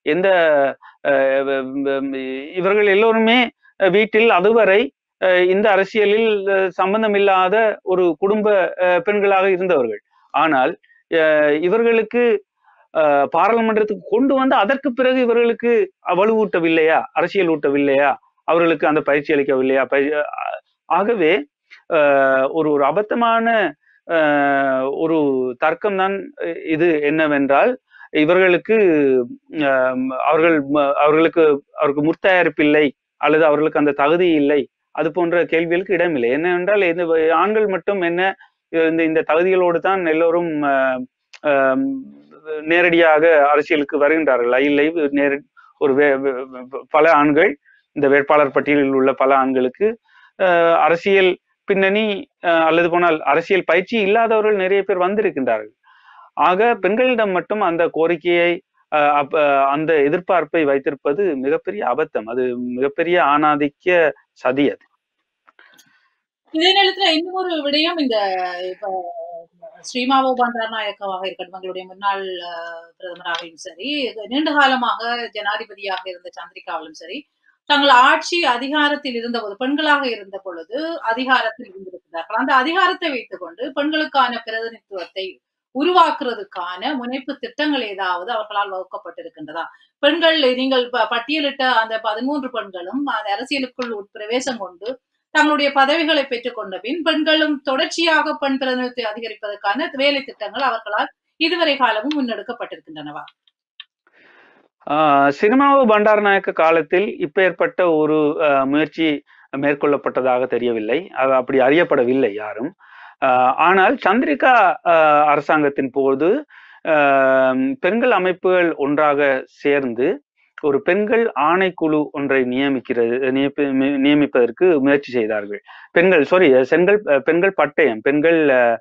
எந்த அஹ், வ- வ- இவர்கள் எல்லோருமே அஹ், வீட்டில் அதுவரை அஹ், இந்த அரசியலில் அஹ், சம்பந்தமில்லாத ஒரு குடும்ப அஹ், பெண்களாக இருந்தவர்கள் ஆனால் அஹ், இவர்களுக்கு அஹ், பாராளுமன்றத்துக்கு கொண்டு வந்து அதற்கு பிறகு இவர்களுக்கு வலுவூட்டவில்லையா அரசியல் ஊட்டவில்லையா அவர்களுக்கு அந்த பயிற்சி அளிக்கவில்லையா பயிற்சி அஹ், ஆகவே அஹ், ஒரு ஒரு அபத்தமான அஹ், ஒரு தர்க்கம் தான் இது என்னவென்றால் இவர்களுக்கு அஹ், அவர்கள் ம- அவர்களுக்கு அவருக்கு முற்தயாரிப்பு இல்லை அல்லது அவர்களுக்கு அந்த தகுதி இல்லை அது போன்ற கேள்விகளுக்கு இடமில்லை என்னவென்றால் இந்த ஆண்கள் மட்டும் என்ன இந்த இந்த தகுதிகளோடு தான் எல்லோரும் அஹ், அஹ், நேரடியாக அரசியலுக்கு வருகின்றார்களா இல்லை நேர ஒரு வே- வே- வே- பல ஆண்கள் இந்த வேட்பாளர் பட்டியலில் உள்ள பல ஆண்களுக்கு அஹ், அரசியல் பின்னணி அஹ், அல்லது போனால் அரசியல் பயிற்சி இல்லாதவர்கள் நிறைய பேர் வந்திருக்கின்றார்கள் ஆக பெண்களிடம் மட்டும் அந்த கோரிக்கையை அஹ், அப்ப அந்த எதிர்பார்ப்பை வைத்திருப்பது மிகப்பெரிய அபத்தம் அது மிகப்பெரிய ஆணாதிக்க சதி அது இதே நேரத்துல இன்னொரு விடயம் இந்த இப்ப ஸ்ரீமாவோ பண்டாரநாயக்கவாக இருக்கட்டும் எங்களுடைய முன்னாள் அஹ், பிரதமராகவும் சரி நீண்ட காலமாக ஜனாதிபதியாக இருந்த சந்திரிகாவிலும் சரி தங்கள் ஆட்சி அதிகாரத்தில் இருந்தபோது பெண்களாக இருந்த பொழுது அதிகாரத்தில் இருந்திருக்கிறார்கள் அந்த அதிகாரத்தை வைத்துக்கொண்டு பெண்களுக்கான பிரதிநிதித்துவத்தை உருவாக்குறதுக்கான முனைப்பு திட்டங்கள் ஏதாவது அவர்களால் வகுக்கப்பட்டிருக்கின்றதா பெண்கள் நீங்கள் ப- பட்டியலிட்ட அந்த பதிமூன்று பெண்களும் அந்த அரசியலுக்குள் பிரவேசம் கொண்டு தங்களுடைய பதவிகளை பெற்றுக்கொண்ட பின் பெண்களும் தொடர்ச்சியாக பெண் பிரதிநிதித்துவத்தை அதிகரிப்பதற்கான வேலை திட்டங்கள் அவர்களால் இதுவரை காலமும் முன்னெடுக்கப்பட்டிருக்கின்றனவா ஆஹ் சினிமாவு பண்டாரநாயக்க காலத்தில் இப்ப ஏற்பட்ட ஒரு ஆஹ் முயற்சி மேற்கொள்ளப்பட்டதாக தெரியவில்லை அது அப்படி அறியப்படவில்லை யாரும் ஆஹ் ஆனால் சந்திரிகா ஆஹ் அரசாங்கத்தின் போது ஆஹ் பெண்கள் அமைப்புகள் ஒன்றாக சேர்ந்து ஒரு பெண்கள் ஆணைக்குழு ஒன்றை நியமிக்கிறது நியமி- மி- நியமிப்பதற்கு முயற்சி செய்தார்கள் பெண்கள் சாரி செண்கள் பெண்கள் பட்டயம் பெண்கள் ஆஹ்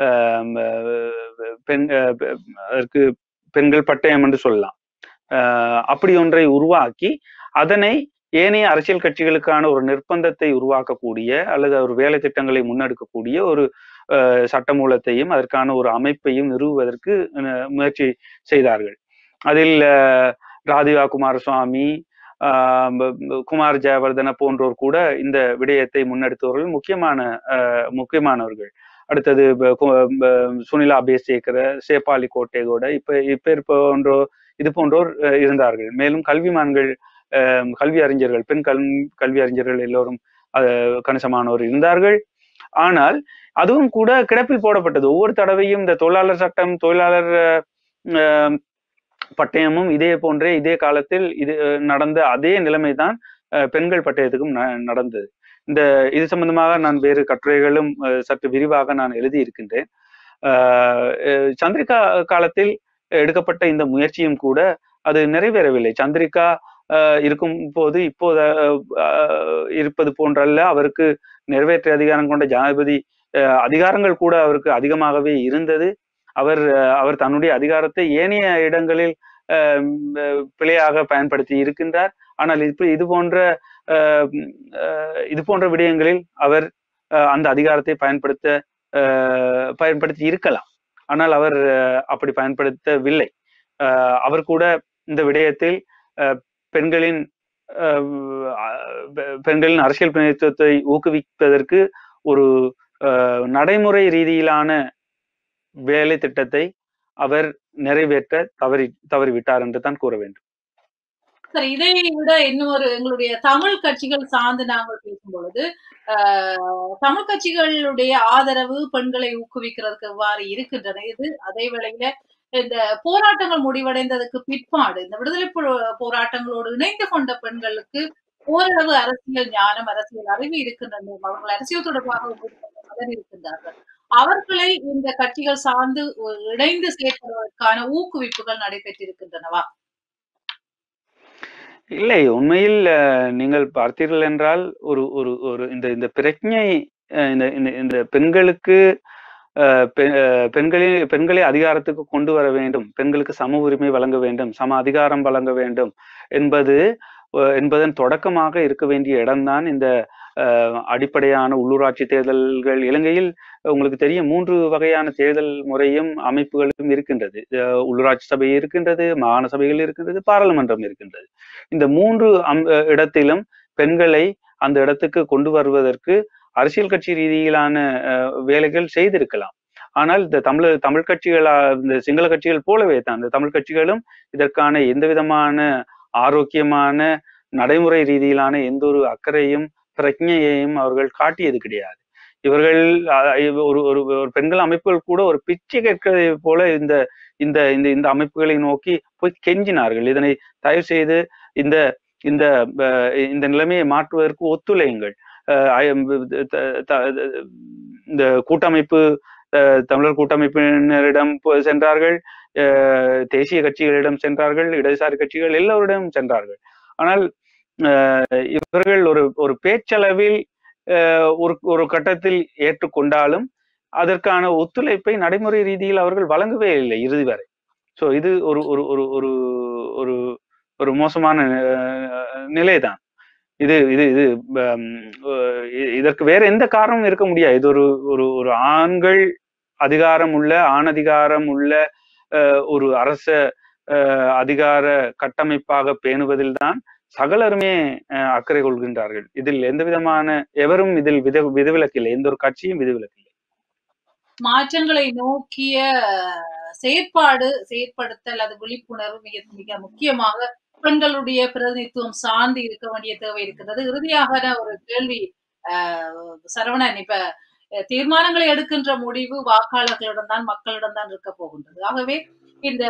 ஆஹ் பெண் ஆஹ் அதற்கு பெண்கள் பட்டயம் என்று சொல்லலாம் ஆஹ் அப்படி ஒன்றை உருவாக்கி அதனை ஏனைய அரசியல் கட்சிகளுக்கான ஒரு நிர்பந்தத்தை உருவாக்கக்கூடிய அல்லது ஒரு வேலை திட்டங்களை முன்னெடுக்கக்கூடிய ஒரு ஆஹ் சட்டமூலத்தையும் அதற்கான ஒரு அமைப்பையும் நிறுவுவதற்கு அஹ் முயற்சி செய்தார்கள் அதில் ஆஹ் ராதிகா குமாரசுவாமி ஆஹ் ப- ப- குமார் ஜெயவர்தன போன்றோர் கூட இந்த விடயத்தை முன்னெடுத்தவர்கள் முக்கியமான ஆஹ் முக்கியமானவர்கள் அடுத்தது ப- கு- ப- சுனிலா பேசேகர சேப்பாலி கோட்டேகோட இப்ப இப்ப போன்றோர் இது போன்றோர் அஹ், இருந்தார்கள் மேலும் கல்விமான்கள் அஹ், கல்வி அறிஞர்கள் பெண் கல் கல்வி அறிஞர்கள் எல்லோரும் அஹ், கணிசமானோர் இருந்தார்கள் ஆனால் அதுவும் கூட கிடப்பில் போடப்பட்டது ஒவ்வொரு தடவையும் இந்த தொழிலாளர் சட்டம் தொழிலாளர் அஹ், பட்டயமும் இதே போன்றே இதே காலத்தில் இது அஹ், நடந்த அதே நிலைமைதான் அஹ், பெண்கள் பட்டயத்துக்கும் ந- நடந்தது இந்த இது சம்பந்தமாக நான் வேறு கட்டுரைகளும் அஹ், சற்று விரிவாக நான் எழுதி இருக்கின்றேன் அஹ், அஹ், சந்திரிகா காலத்தில் எடுக்கப்பட்ட இந்த முயற்சியும் கூட அது நிறைவேறவில்லை சந்திரிகா அஹ், இருக்கும் போது இப்போது அஹ், இருப்பது போன்றல்ல அவருக்கு நிறைவேற்ற அதிகாரம் கொண்ட ஜனாதிபதி அஹ், அதிகாரங்கள் கூட அவருக்கு அதிகமாகவே இருந்தது அவர் அஹ், அவர் தன்னுடைய அதிகாரத்தை ஏனைய இடங்களில் அஹ், ம், பிழையாக பயன்படுத்தி இருக்கின்றார் ஆனால் இப்படி இது போன்ற அஹ், ம், அஹ், இது போன்ற விடயங்களில் அவர் அஹ், அந்த அதிகாரத்தை பயன்படுத்த அஹ், பயன்படுத்தி இருக்கலாம் ஆனால் அவர் அஹ், அப்படி பயன்படுத்தவில்லை அஹ், அவர் கூட இந்த விடயத்தில் அஹ், பெண்களின் அஹ், அஹ், பெண்களின் அரசியல் பிரதிநிதித்துவத்தை ஊக்குவிப்பதற்கு ஒரு அஹ், நடைமுறை ரீதியிலான வேலை திட்டத்தை அவர் நிறைவேற்ற தவறி தவறிவிட்டார் என்று தான் கூற வேண்டும் சரி இதை விட இன்னொரு எங்களுடைய தமிழ் கட்சிகள் சார்ந்து நாங்கள் பேசும் பொழுது ஆஹ், தமிழ் கட்சிகளுடைய ஆதரவு பெண்களை ஊக்குவிக்கிறதுக்கு எவ்வாறு இருக்கின்றன இது அதே வேளையில இந்த போராட்டங்கள் முடிவடைந்ததுக்கு பிற்பாடு இந்த விடுதலை போ- போராட்டங்களோடு இணைந்து கொண்ட பெண்களுக்கு ஓரளவு அரசியல் ஞானம் அரசியல் அறிவு இருக்கின்றன அவர்கள் அரசியல் தொடர்பாக உணர்வு இருக்கின்றார்கள் அவர்களை இந்த கட்சிகள் சார்ந்து ஒ- இணைந்து செயற்படுவதற்கான ஊக்குவிப்புகள் நடைபெற்றிருக்கின்றனவா இல்லை உண்மையில் அஹ், நீங்கள் பார்த்தீர்கள் என்றால் ஒரு ஒரு ஒரு இந்த இந்த பிரச்சனை அஹ், இந்த இந்த இந்த பெண்களுக்கு அஹ், பெ- அஹ், பெண்களை பெண்களை அதிகாரத்துக்கு கொண்டு வர வேண்டும் பெண்களுக்கு சம உரிமை வழங்க வேண்டும் சம அதிகாரம் வழங்க வேண்டும் என்பது அஹ், என்பதன் தொடக்கமாக இருக்க வேண்டிய இடம்தான் இந்த அஹ், அடிப்படையான உள்ளூராட்சி தேர்தல்கள் இலங்கையில் உங்களுக்கு தெரியும் மூன்று வகையான தேர்தல் முறையும் அமைப்புகளும் இருக்கின்றது அஹ், உள்ளூராட்சி சபை இருக்கின்றது மாகாண சபைகள் இருக்கின்றது பாராளுமன்றம் இருக்கின்றது இந்த மூன்று அம்- அஹ், இடத்திலும் பெண்களை அந்த இடத்துக்கு கொண்டு வருவதற்கு அரசியல் கட்சி ரீதியிலான அஹ், வேலைகள் செய்திருக்கலாம் ஆனால் இந்த தமிழ் தமிழ் கட்சிகளா இந்த சிங்கள கட்சிகள் போலவே தான் இந்த தமிழ் கட்சிகளும் இதற்கான எந்த விதமான ஆரோக்கியமான நடைமுறை ரீதியிலான எந்த ஒரு அக்கறையும் பிரஜையையும் அவர்கள் காட்டியது கிடையாது இவர்கள் அஹ், இவ- ஒரு ஒரு ஒரு பெண்கள் அமைப்புகள் கூட ஒரு பிச்சை கேட்கிறதை போல இந்த இந்த இந்த இந்த அமைப்புகளை நோக்கி போய் கெஞ்சினார்கள் இதனை தயவு செய்து இந்த இந்த அஹ், இந்த நிலைமையை மாற்றுவதற்கு ஒத்துழையுங்கள் அஹ், I- த- த- இந்த கூட்டமைப்பு அஹ், தமிழர் கூட்டமைப்பினரிடம் போ- சென்றார்கள் அஹ், தேசிய கட்சிகளிடம் சென்றார்கள் இடதுசாரி கட்சிகள் எல்லோரிடம் சென்றார்கள் ஆனால் அஹ், இவர்கள் ஒரு ஒரு பேச்சளவில் அஹ், ஒரு ஒரு கட்டத்தில் ஏற்றுக்கொண்டாலும் அதற்கான ஒத்துழைப்பை நடைமுறை ரீதியில் அவர்கள் வழங்கவே இல்லை இறுதி வரை ஸோ இது ஒரு ஒரு ஒரு ஒரு ஒரு ஒரு மோசமான அஹ், நிலைதான் இது இது இது ஹம், அஹ், இ- இதற்கு வேற எந்த காரணமும் இருக்க முடியாது இது ஒரு ஒரு ஒரு ஆண்கள் அதிகாரம் உள்ள ஆணதிகாரம் உள்ள அஹ், ஒரு அரச அஹ், அதிகார கட்டமைப்பாக பேணுவதில் தான் சகலருமே அஹ், அக்கறை கொள்கின்றார்கள் இதில் எந்த விதமான எவரும் இதில் வித விதிவிலக்கில்லை எந்த ஒரு கட்சியும் விதிவிலக்கில்லை மாற்றங்களை நோக்கிய செயற்பாடு செயற்படுத்தல் அது விழிப்புணர்வு மிக மிக முக்கியமாக பெண்களுடைய பிரதிநிதித்துவம் சார்ந்து இருக்க வேண்டிய தேவை இருக்கிறது இறுதியாக நான் ஒரு கேள்வி ஆஹ், சரவணன் இப்ப அஹ், தீர்மானங்களை எடுக்கின்ற முடிவு வாக்காளர்களிடம் தான் மக்களிடம் தான் இருக்க போகின்றது ஆகவே இந்த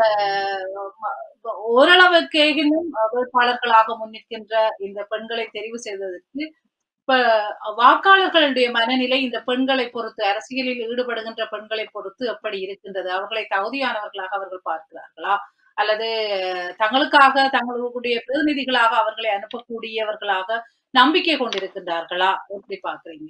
அஹ், ஓரளவுக்கு இன்னும் வேட்பாளர்களாக முன்னிற்கின்ற இந்த பெண்களை தெரிவு செய்வதற்கு இப்ப வாக்காளர்களுடைய மனநிலை இந்த பெண்களை பொறுத்து அரசியலில் ஈடுபடுகின்ற பெண்களை பொறுத்து எப்படி இருக்கின்றது அவர்களை தகுதியானவர்களாக அவர்கள் பார்க்கிறார்களா அல்லது தங்களுக்காக தங்களுடைய பிரதிநிதிகளாக அவர்களை அனுப்பக்கூடியவர்களாக நம்பிக்கை கொண்டிருக்கின்றார்களா எப்படி பாக்குறீங்க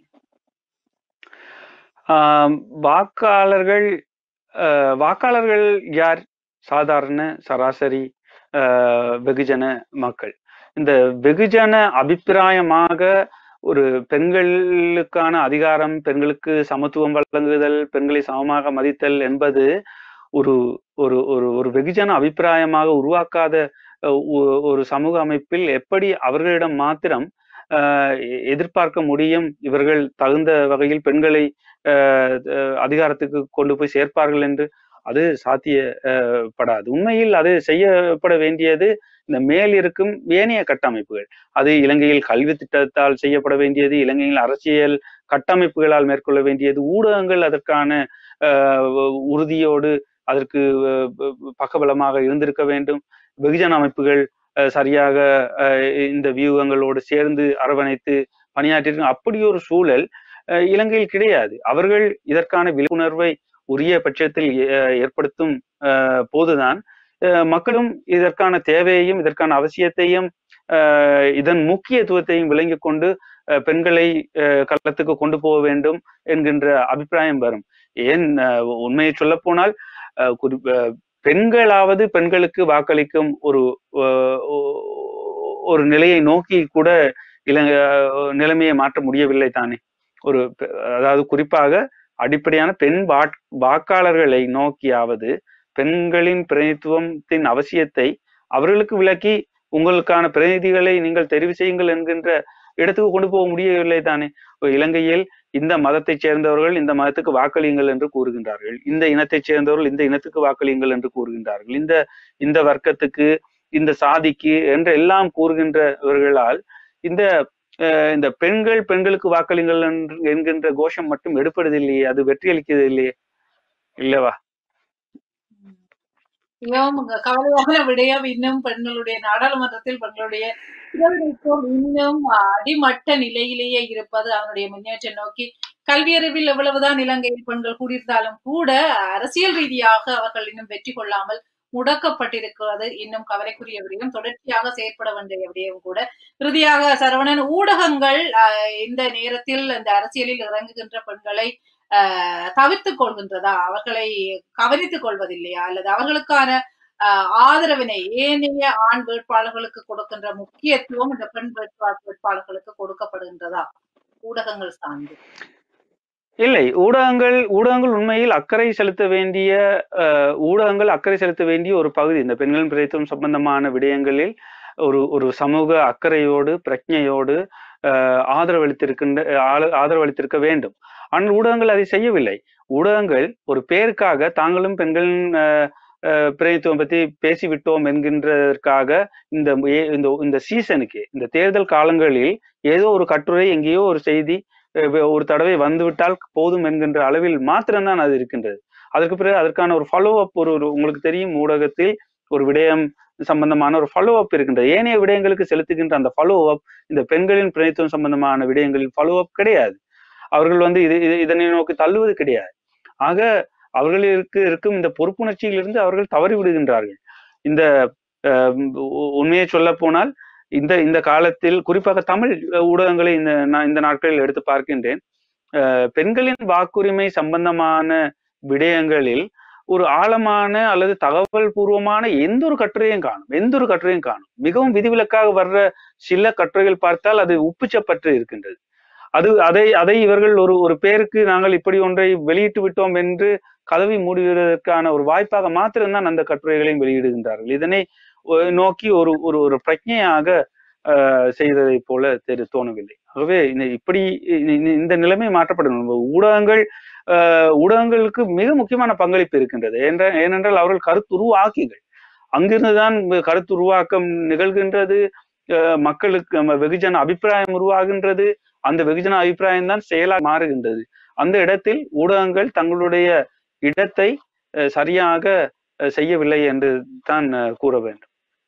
ஆம், வாக்காளர்கள் அஹ், வாக்காளர்கள் யார் சாதாரண சராசரி அஹ், வெகுஜன மக்கள் இந்த வெகுஜன அபிப்பிராயமாக ஒரு பெண்களுக்கான அதிகாரம் பெண்களுக்கு சமத்துவம் வழங்குதல் பெண்களை சமமாக மதித்தல் என்பது ஒரு ஒரு ஒரு ஒரு வெகுஜன அபிப்பிராயமாக உருவாக்காத அஹ், ஒ- ஒரு சமூக அமைப்பில் எப்படி அவர்களிடம் மாத்திரம் ஆஹ் எ- எதிர்பார்க்க முடியும் இவர்கள் தகுந்த வகையில் பெண்களை ஆஹ் அஹ் அதிகாரத்துக்கு கொண்டு போய் சேர்ப்பார்கள் என்று அது சாத்தியப்படாது உண்மையில் அது செய்யப்பட வேண்டியது இந்த மேல் இருக்கும் ஏனைய கட்டமைப்புகள் அது இலங்கையில் கல்வி திட்டத்தால் செய்யப்பட வேண்டியது இலங்கையில் அரசியல் கட்டமைப்புகளால் மேற்கொள்ள வேண்டியது ஊடகங்கள் அதற்கான ஆஹ் உ- உறுதியோடு அதற்கு அஹ் ப- ப- பக்கபலமாக இருந்திருக்க வேண்டும் வெகுஜன அமைப்புகள் அஹ் சரியாக அஹ் இந்த வியூகங்களோடு சேர்ந்து அரவணைத்து பணியாற்றிருக்க அப்படி ஒரு சூழல் அஹ் இலங்கையில் கிடையாது அவர்கள் இதற்கான விழிப்புணர்வை உரிய பட்சத்தில் ஏ- ஏற்படுத்தும் அஹ் போதுதான் அஹ் மக்களும் இதற்கான தேவையையும் இதற்கான அவசியத்தையும் அஹ் இதன் முக்கியத்துவத்தையும் விளங்கிக் கொண்டு அஹ் பெண்களை அஹ் களத்துக்கு கொண்டு போக வேண்டும் என்கின்ற அபிப்பிராயம் வரும் ஏன் அஹ் உண்மையை சொல்ல போனால் குறி அஹ் பெண்களாவது பெண்களுக்கு வாக்களிக்கும் ஒரு அஹ் ஒ- ஒரு நிலையை நோக்கி கூட இலங்கை நிலைமையை மாற்ற முடியவில்லை தானே ஒரு பெ- அதாவது குறிப்பாக அடிப்படையான பெண் வாக் வாக்காளர்களை நோக்கியாவது பெண்களின் பிரதிநிதித்துவத்தின் அவசியத்தை அவர்களுக்கு விளக்கி உங்களுக்கான பிரதிநிதிகளை நீங்கள் தெரிவு செய்யுங்கள் என்கின்ற இடத்துக்கு கொண்டு போக முடியவில்லை தானே இப்ப இலங்கையில் இந்த மதத்தைச் சேர்ந்தவர்கள் இந்த மதத்துக்கு வாக்களியுங்கள் என்று கூறுகின்றார்கள் இந்த இனத்தைச் சேர்ந்தவர்கள் இந்த இனத்துக்கு வாக்களியுங்கள் என்று கூறுகின்றார்கள் இந்த இந்த வர்க்கத்துக்கு இந்த சாதிக்கு என்று எல்லாம் கூறுகின்றவர்களால் இந்த அஹ், இந்த பெண்கள் பெண்களுக்கு வாக்களியுங்கள் என்று என்கின்ற கோஷம் மட்டும் எடுப்பதில்லையே அது வெற்றி அளிக்கிறது இல்லையே இல்லவா மிகவும் உங்க கவலையான விடயம் இன்னும் பெண்களுடைய நாடாளுமன்றத்தில் பெண்களுடைய பிரதிநிதித்துவம் இன்னும் அடிமட்ட நிலையிலேயே இருப்பது அதனுடைய முன்னேற்றம் நோக்கி கல்வியறிவில் எவ்வளவுதான் இலங்கையில் பெண்கள் கூடியிருந்தாலும் கூட அரசியல் ரீதியாக அவர்கள் இன்னும் வெற்றி கொள்ளாமல் முடக்கப்பட்டிருக்கிறது இன்னும் கவலைக்குரிய விடயம் தொடர்ச்சியாக செயற்பட வேண்டிய விடயம் கூட இறுதியாக சரவணன் ஊடகங்கள் ஆஹ், இந்த நேரத்தில் இந்த அரசியலில் இறங்குகின்ற பெண்களை ஆஹ், தவிர்த்துக் கொள்கின்றதா அவர்களை கவனித்துக் கொள்வதில்லையா அல்லது அவர்களுக்கான ஆஹ், ஆதரவினை ஏனைய ஆண் வேட்பாளர்களுக்கு கொடுக்கின்ற முக்கியத்துவம் இந்த பெண் வேட்பா வேட்பாளர்களுக்கு கொடுக்கப்படுகின்றதா ஊடகங்கள் சார்ந்து இல்லை ஊடகங்கள் ஊடகங்கள் உண்மையில் அக்கறை செலுத்த வேண்டிய அஹ், ஊடகங்கள் அக்கறை செலுத்த வேண்டிய ஒரு பகுதி இந்த பெண்களின் பிரதித்துவம் சம்பந்தமான விடயங்களில் ஒரு ஒரு சமூக அக்கறையோடு பிரஜையோடு அஹ், ஆதரவளித்திருக்கின்ற ஆள- ஆதரவளித்திருக்க வேண்டும் ஆனால் ஊடகங்கள் அதை செய்யவில்லை ஊடகங்கள் ஒரு பேருக்காக தாங்களும் பெண்களின் அஹ், அஹ், பிரதித்துவம் பற்றி பேசிவிட்டோம் என்கின்றதற்காக இந்த ஏ- இந்த இந்த சீசனுக்கு இந்த தேர்தல் காலங்களில் ஏதோ ஒரு கட்டுரை எங்கேயோ ஒரு செய்தி அஹ் வே- ஒரு தடவை வந்துவிட்டால் போதும் என்கின்ற அளவில் மாத்திரம்தான் அது இருக்கின்றது அதற்கு பிறகு அதற்கான ஒரு ஃபாலோ அப் ஒரு ஒரு உங்களுக்கு தெரியும் ஊடகத்தில் ஒரு விடயம் சம்பந்தமான ஒரு ஃபாலோ அப் இருக்கின்றது ஏனைய விடயங்களுக்கு செலுத்துகின்ற அந்த ஃபாலோ அப் இந்த பெண்களின் பிரதித்துவம் சம்பந்தமான விடயங்களில் ஃபாலோ அப் கிடையாது அவர்கள் வந்து இது இது- இதனை நோக்கி தள்ளுவது கிடையாது ஆக அவர்களுக்கு இருக்கும் இந்த பொறுப்புணர்ச்சியிலிருந்து அவர்கள் தவறி விடுகின்றார்கள் இந்த அஹ், உ- உண்மையை சொல்ல போனால் இந்த இந்த காலத்தில் குறிப்பாக தமிழ் ஊடகங்களை இந்த நான் இந்த நாட்களில் எடுத்து பார்க்கின்றேன் அஹ், பெண்களின் வாக்குரிமை சம்பந்தமான விடயங்களில் ஒரு ஆழமான அல்லது தகவல் பூர்வமான எந்த ஒரு கட்டுரையும் காணும் எந்த ஒரு கட்டுரையும் காணும் மிகவும் விதிவிலக்காக வர்ற சில கட்டுரைகள் பார்த்தால் அது உப்புச்சப்பற்று இருக்கின்றது அது அதை அதை இவர்கள் ஒரு ஒரு பேருக்கு நாங்கள் இப்படி ஒன்றை வெளியிட்டு விட்டோம் என்று கதவை மூடுவதற்கான ஒரு வாய்ப்பாக மாத்திரம்தான் அந்த கட்டுரைகளையும் வெளியிடுகின்றார்கள் இதனை ஒ- நோக்கி ஒரு ஒரு ஒரு பிரஜையாக ஆஹ், செய்ததை போல தெரி தோணவில்லை ஆகவே இந்த இப்படி இ- இ- இந்த நிலைமை மாற்றப்படணும் ஊடகங்கள் ஆஹ், ஊடகங்களுக்கு மிக முக்கியமான பங்களிப்பு இருக்கின்றது என்ற ஏனென்றால் அவர்கள் கருத்துருவாக்கிகள் அங்கிருந்துதான் கருத்துருவாக்கம் நிகழ்கின்றது ஆஹ், மக்களுக்கு நம்ம வெகுஜன அபிப்பிராயம் உருவாகின்றது அந்த வெகுஜன அபிப்பிராயம் தான் செயலாக மாறுகின்றது அந்த இடத்தில் ஊடகங்கள் தங்களுடைய இடத்தை அஹ், சரியாக அஹ், செய்யவில்லை என்று தான் அஹ், கூற வேண்டும்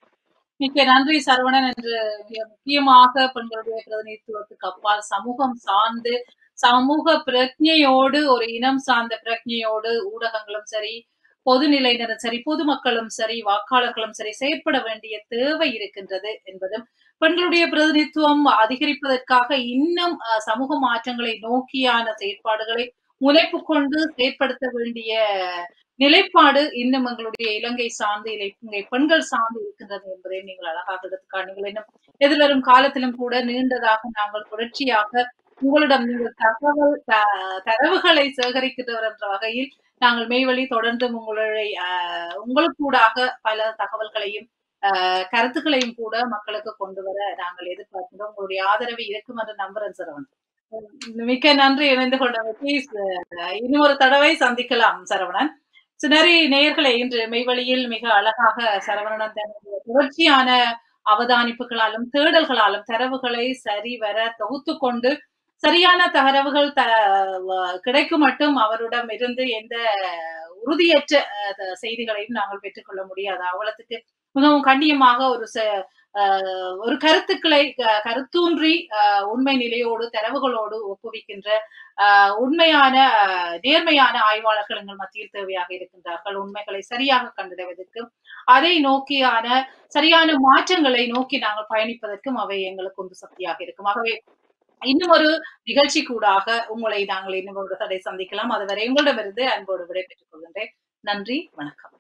மிக்க நன்றி சரவணன் என்று மிக முக்கியமாக பெண்களுடைய பிரதிநிதித்துவத்துக்கு அப்பால் சமூகம் சார்ந்து சமூக பிரஜையோடு ஒரு இனம் சார்ந்த பிரஜையோடு ஊடகங்களும் சரி பொதுநிலையினரும் சரி பொதுமக்களும் சரி வாக்காளர்களும் சரி செயற்பட வேண்டிய தேவை இருக்கின்றது என்பதும் பெண்களுடைய பிரதிநிதித்துவம் அதிகரிப்பதற்காக இன்னும் அஹ், சமூக மாற்றங்களை நோக்கியான செயற்பாடுகளை முனைப்பு கொண்டு செயற்படுத்த வேண்டிய நிலைப்பாடு இன்னும் எங்களுடைய இலங்கை சார்ந்து இலங்கை பெண்கள் சார்ந்து இருக்கின்றது என்பதை நீங்கள் அழகாக எடுத்துக்காட்டுங்கள் இன்னும் எதிர்வரும் காலத்திலும் கூட நீண்டதாக நாங்கள் தொடர்ச்சியாக உங்களிடம் நீங்கள் தகவல் த- தரவுகளை சேகரிக்கிறவர் என்ற வகையில் நாங்கள் மெய்வழி தொடர்ந்து உங்களுடைய ஆஹ், உங்களுக்கூடாக பல தகவல்களையும் ஆஹ், கருத்துக்களையும் கூட மக்களுக்கு கொண்டு வர நாங்கள் எதிர்பார்க்கின்றோம் உங்களுடைய ஆதரவு இருக்கும் என்று நம்புறேன் சரவணன் உம், மிக்க நன்றி இணைந்து கொண்டமைக்கு இன்னும் ஒரு தடவை சந்திக்கலாம் சரவணன் சினரி நேயர்களை இன்று மெய்வழியில் மிக அழகாக சரவணன் தன்னுடைய தொடர்ச்சியான அவதானிப்புகளாலும் தேடல்களாலும் தரவுகளை சரிவர தொகுத்து கொண்டு சரியான தரவுகள் த வ- கிடைக்கும் மட்டும் அவரிடம் இருந்து எந்த உறுதியற்ற அஹ், த- செய்திகளையும் நாங்கள் பெற்றுக்கொள்ள முடியாது அவ்வளத்துக்கு மிகவும் கண்ணியமாக ஒரு ச- அஹ், ஒரு கருத்துக்களை க- கருத்தூன்றி அஹ், உண்மை நிலையோடு தரவுகளோடு ஒப்புவிக்கின்ற அஹ், உண்மையான அஹ், நேர்மையான ஆய்வாளர்கள் எங்கள் மத்தியில் தேவையாக இருக்கின்றார்கள் உண்மைகளை சரியாக கண்டறிவதற்கு அதை நோக்கியான சரியான மாற்றங்களை நோக்கி நாங்கள் பயணிப்பதற்கும் அவை எங்களுக்கு உந்து சக்தியாக இருக்கும் ஆகவே இன்னும் ஒரு நிகழ்ச்சி கூடாக உங்களை நாங்கள் இன்னும் ஒரு தடை சந்திக்கலாம் அதுவரை உங்களிடமிருந்து அன்போடு விடைபெற்றுக் கொள்கின்றேன் நன்றி வணக்கம்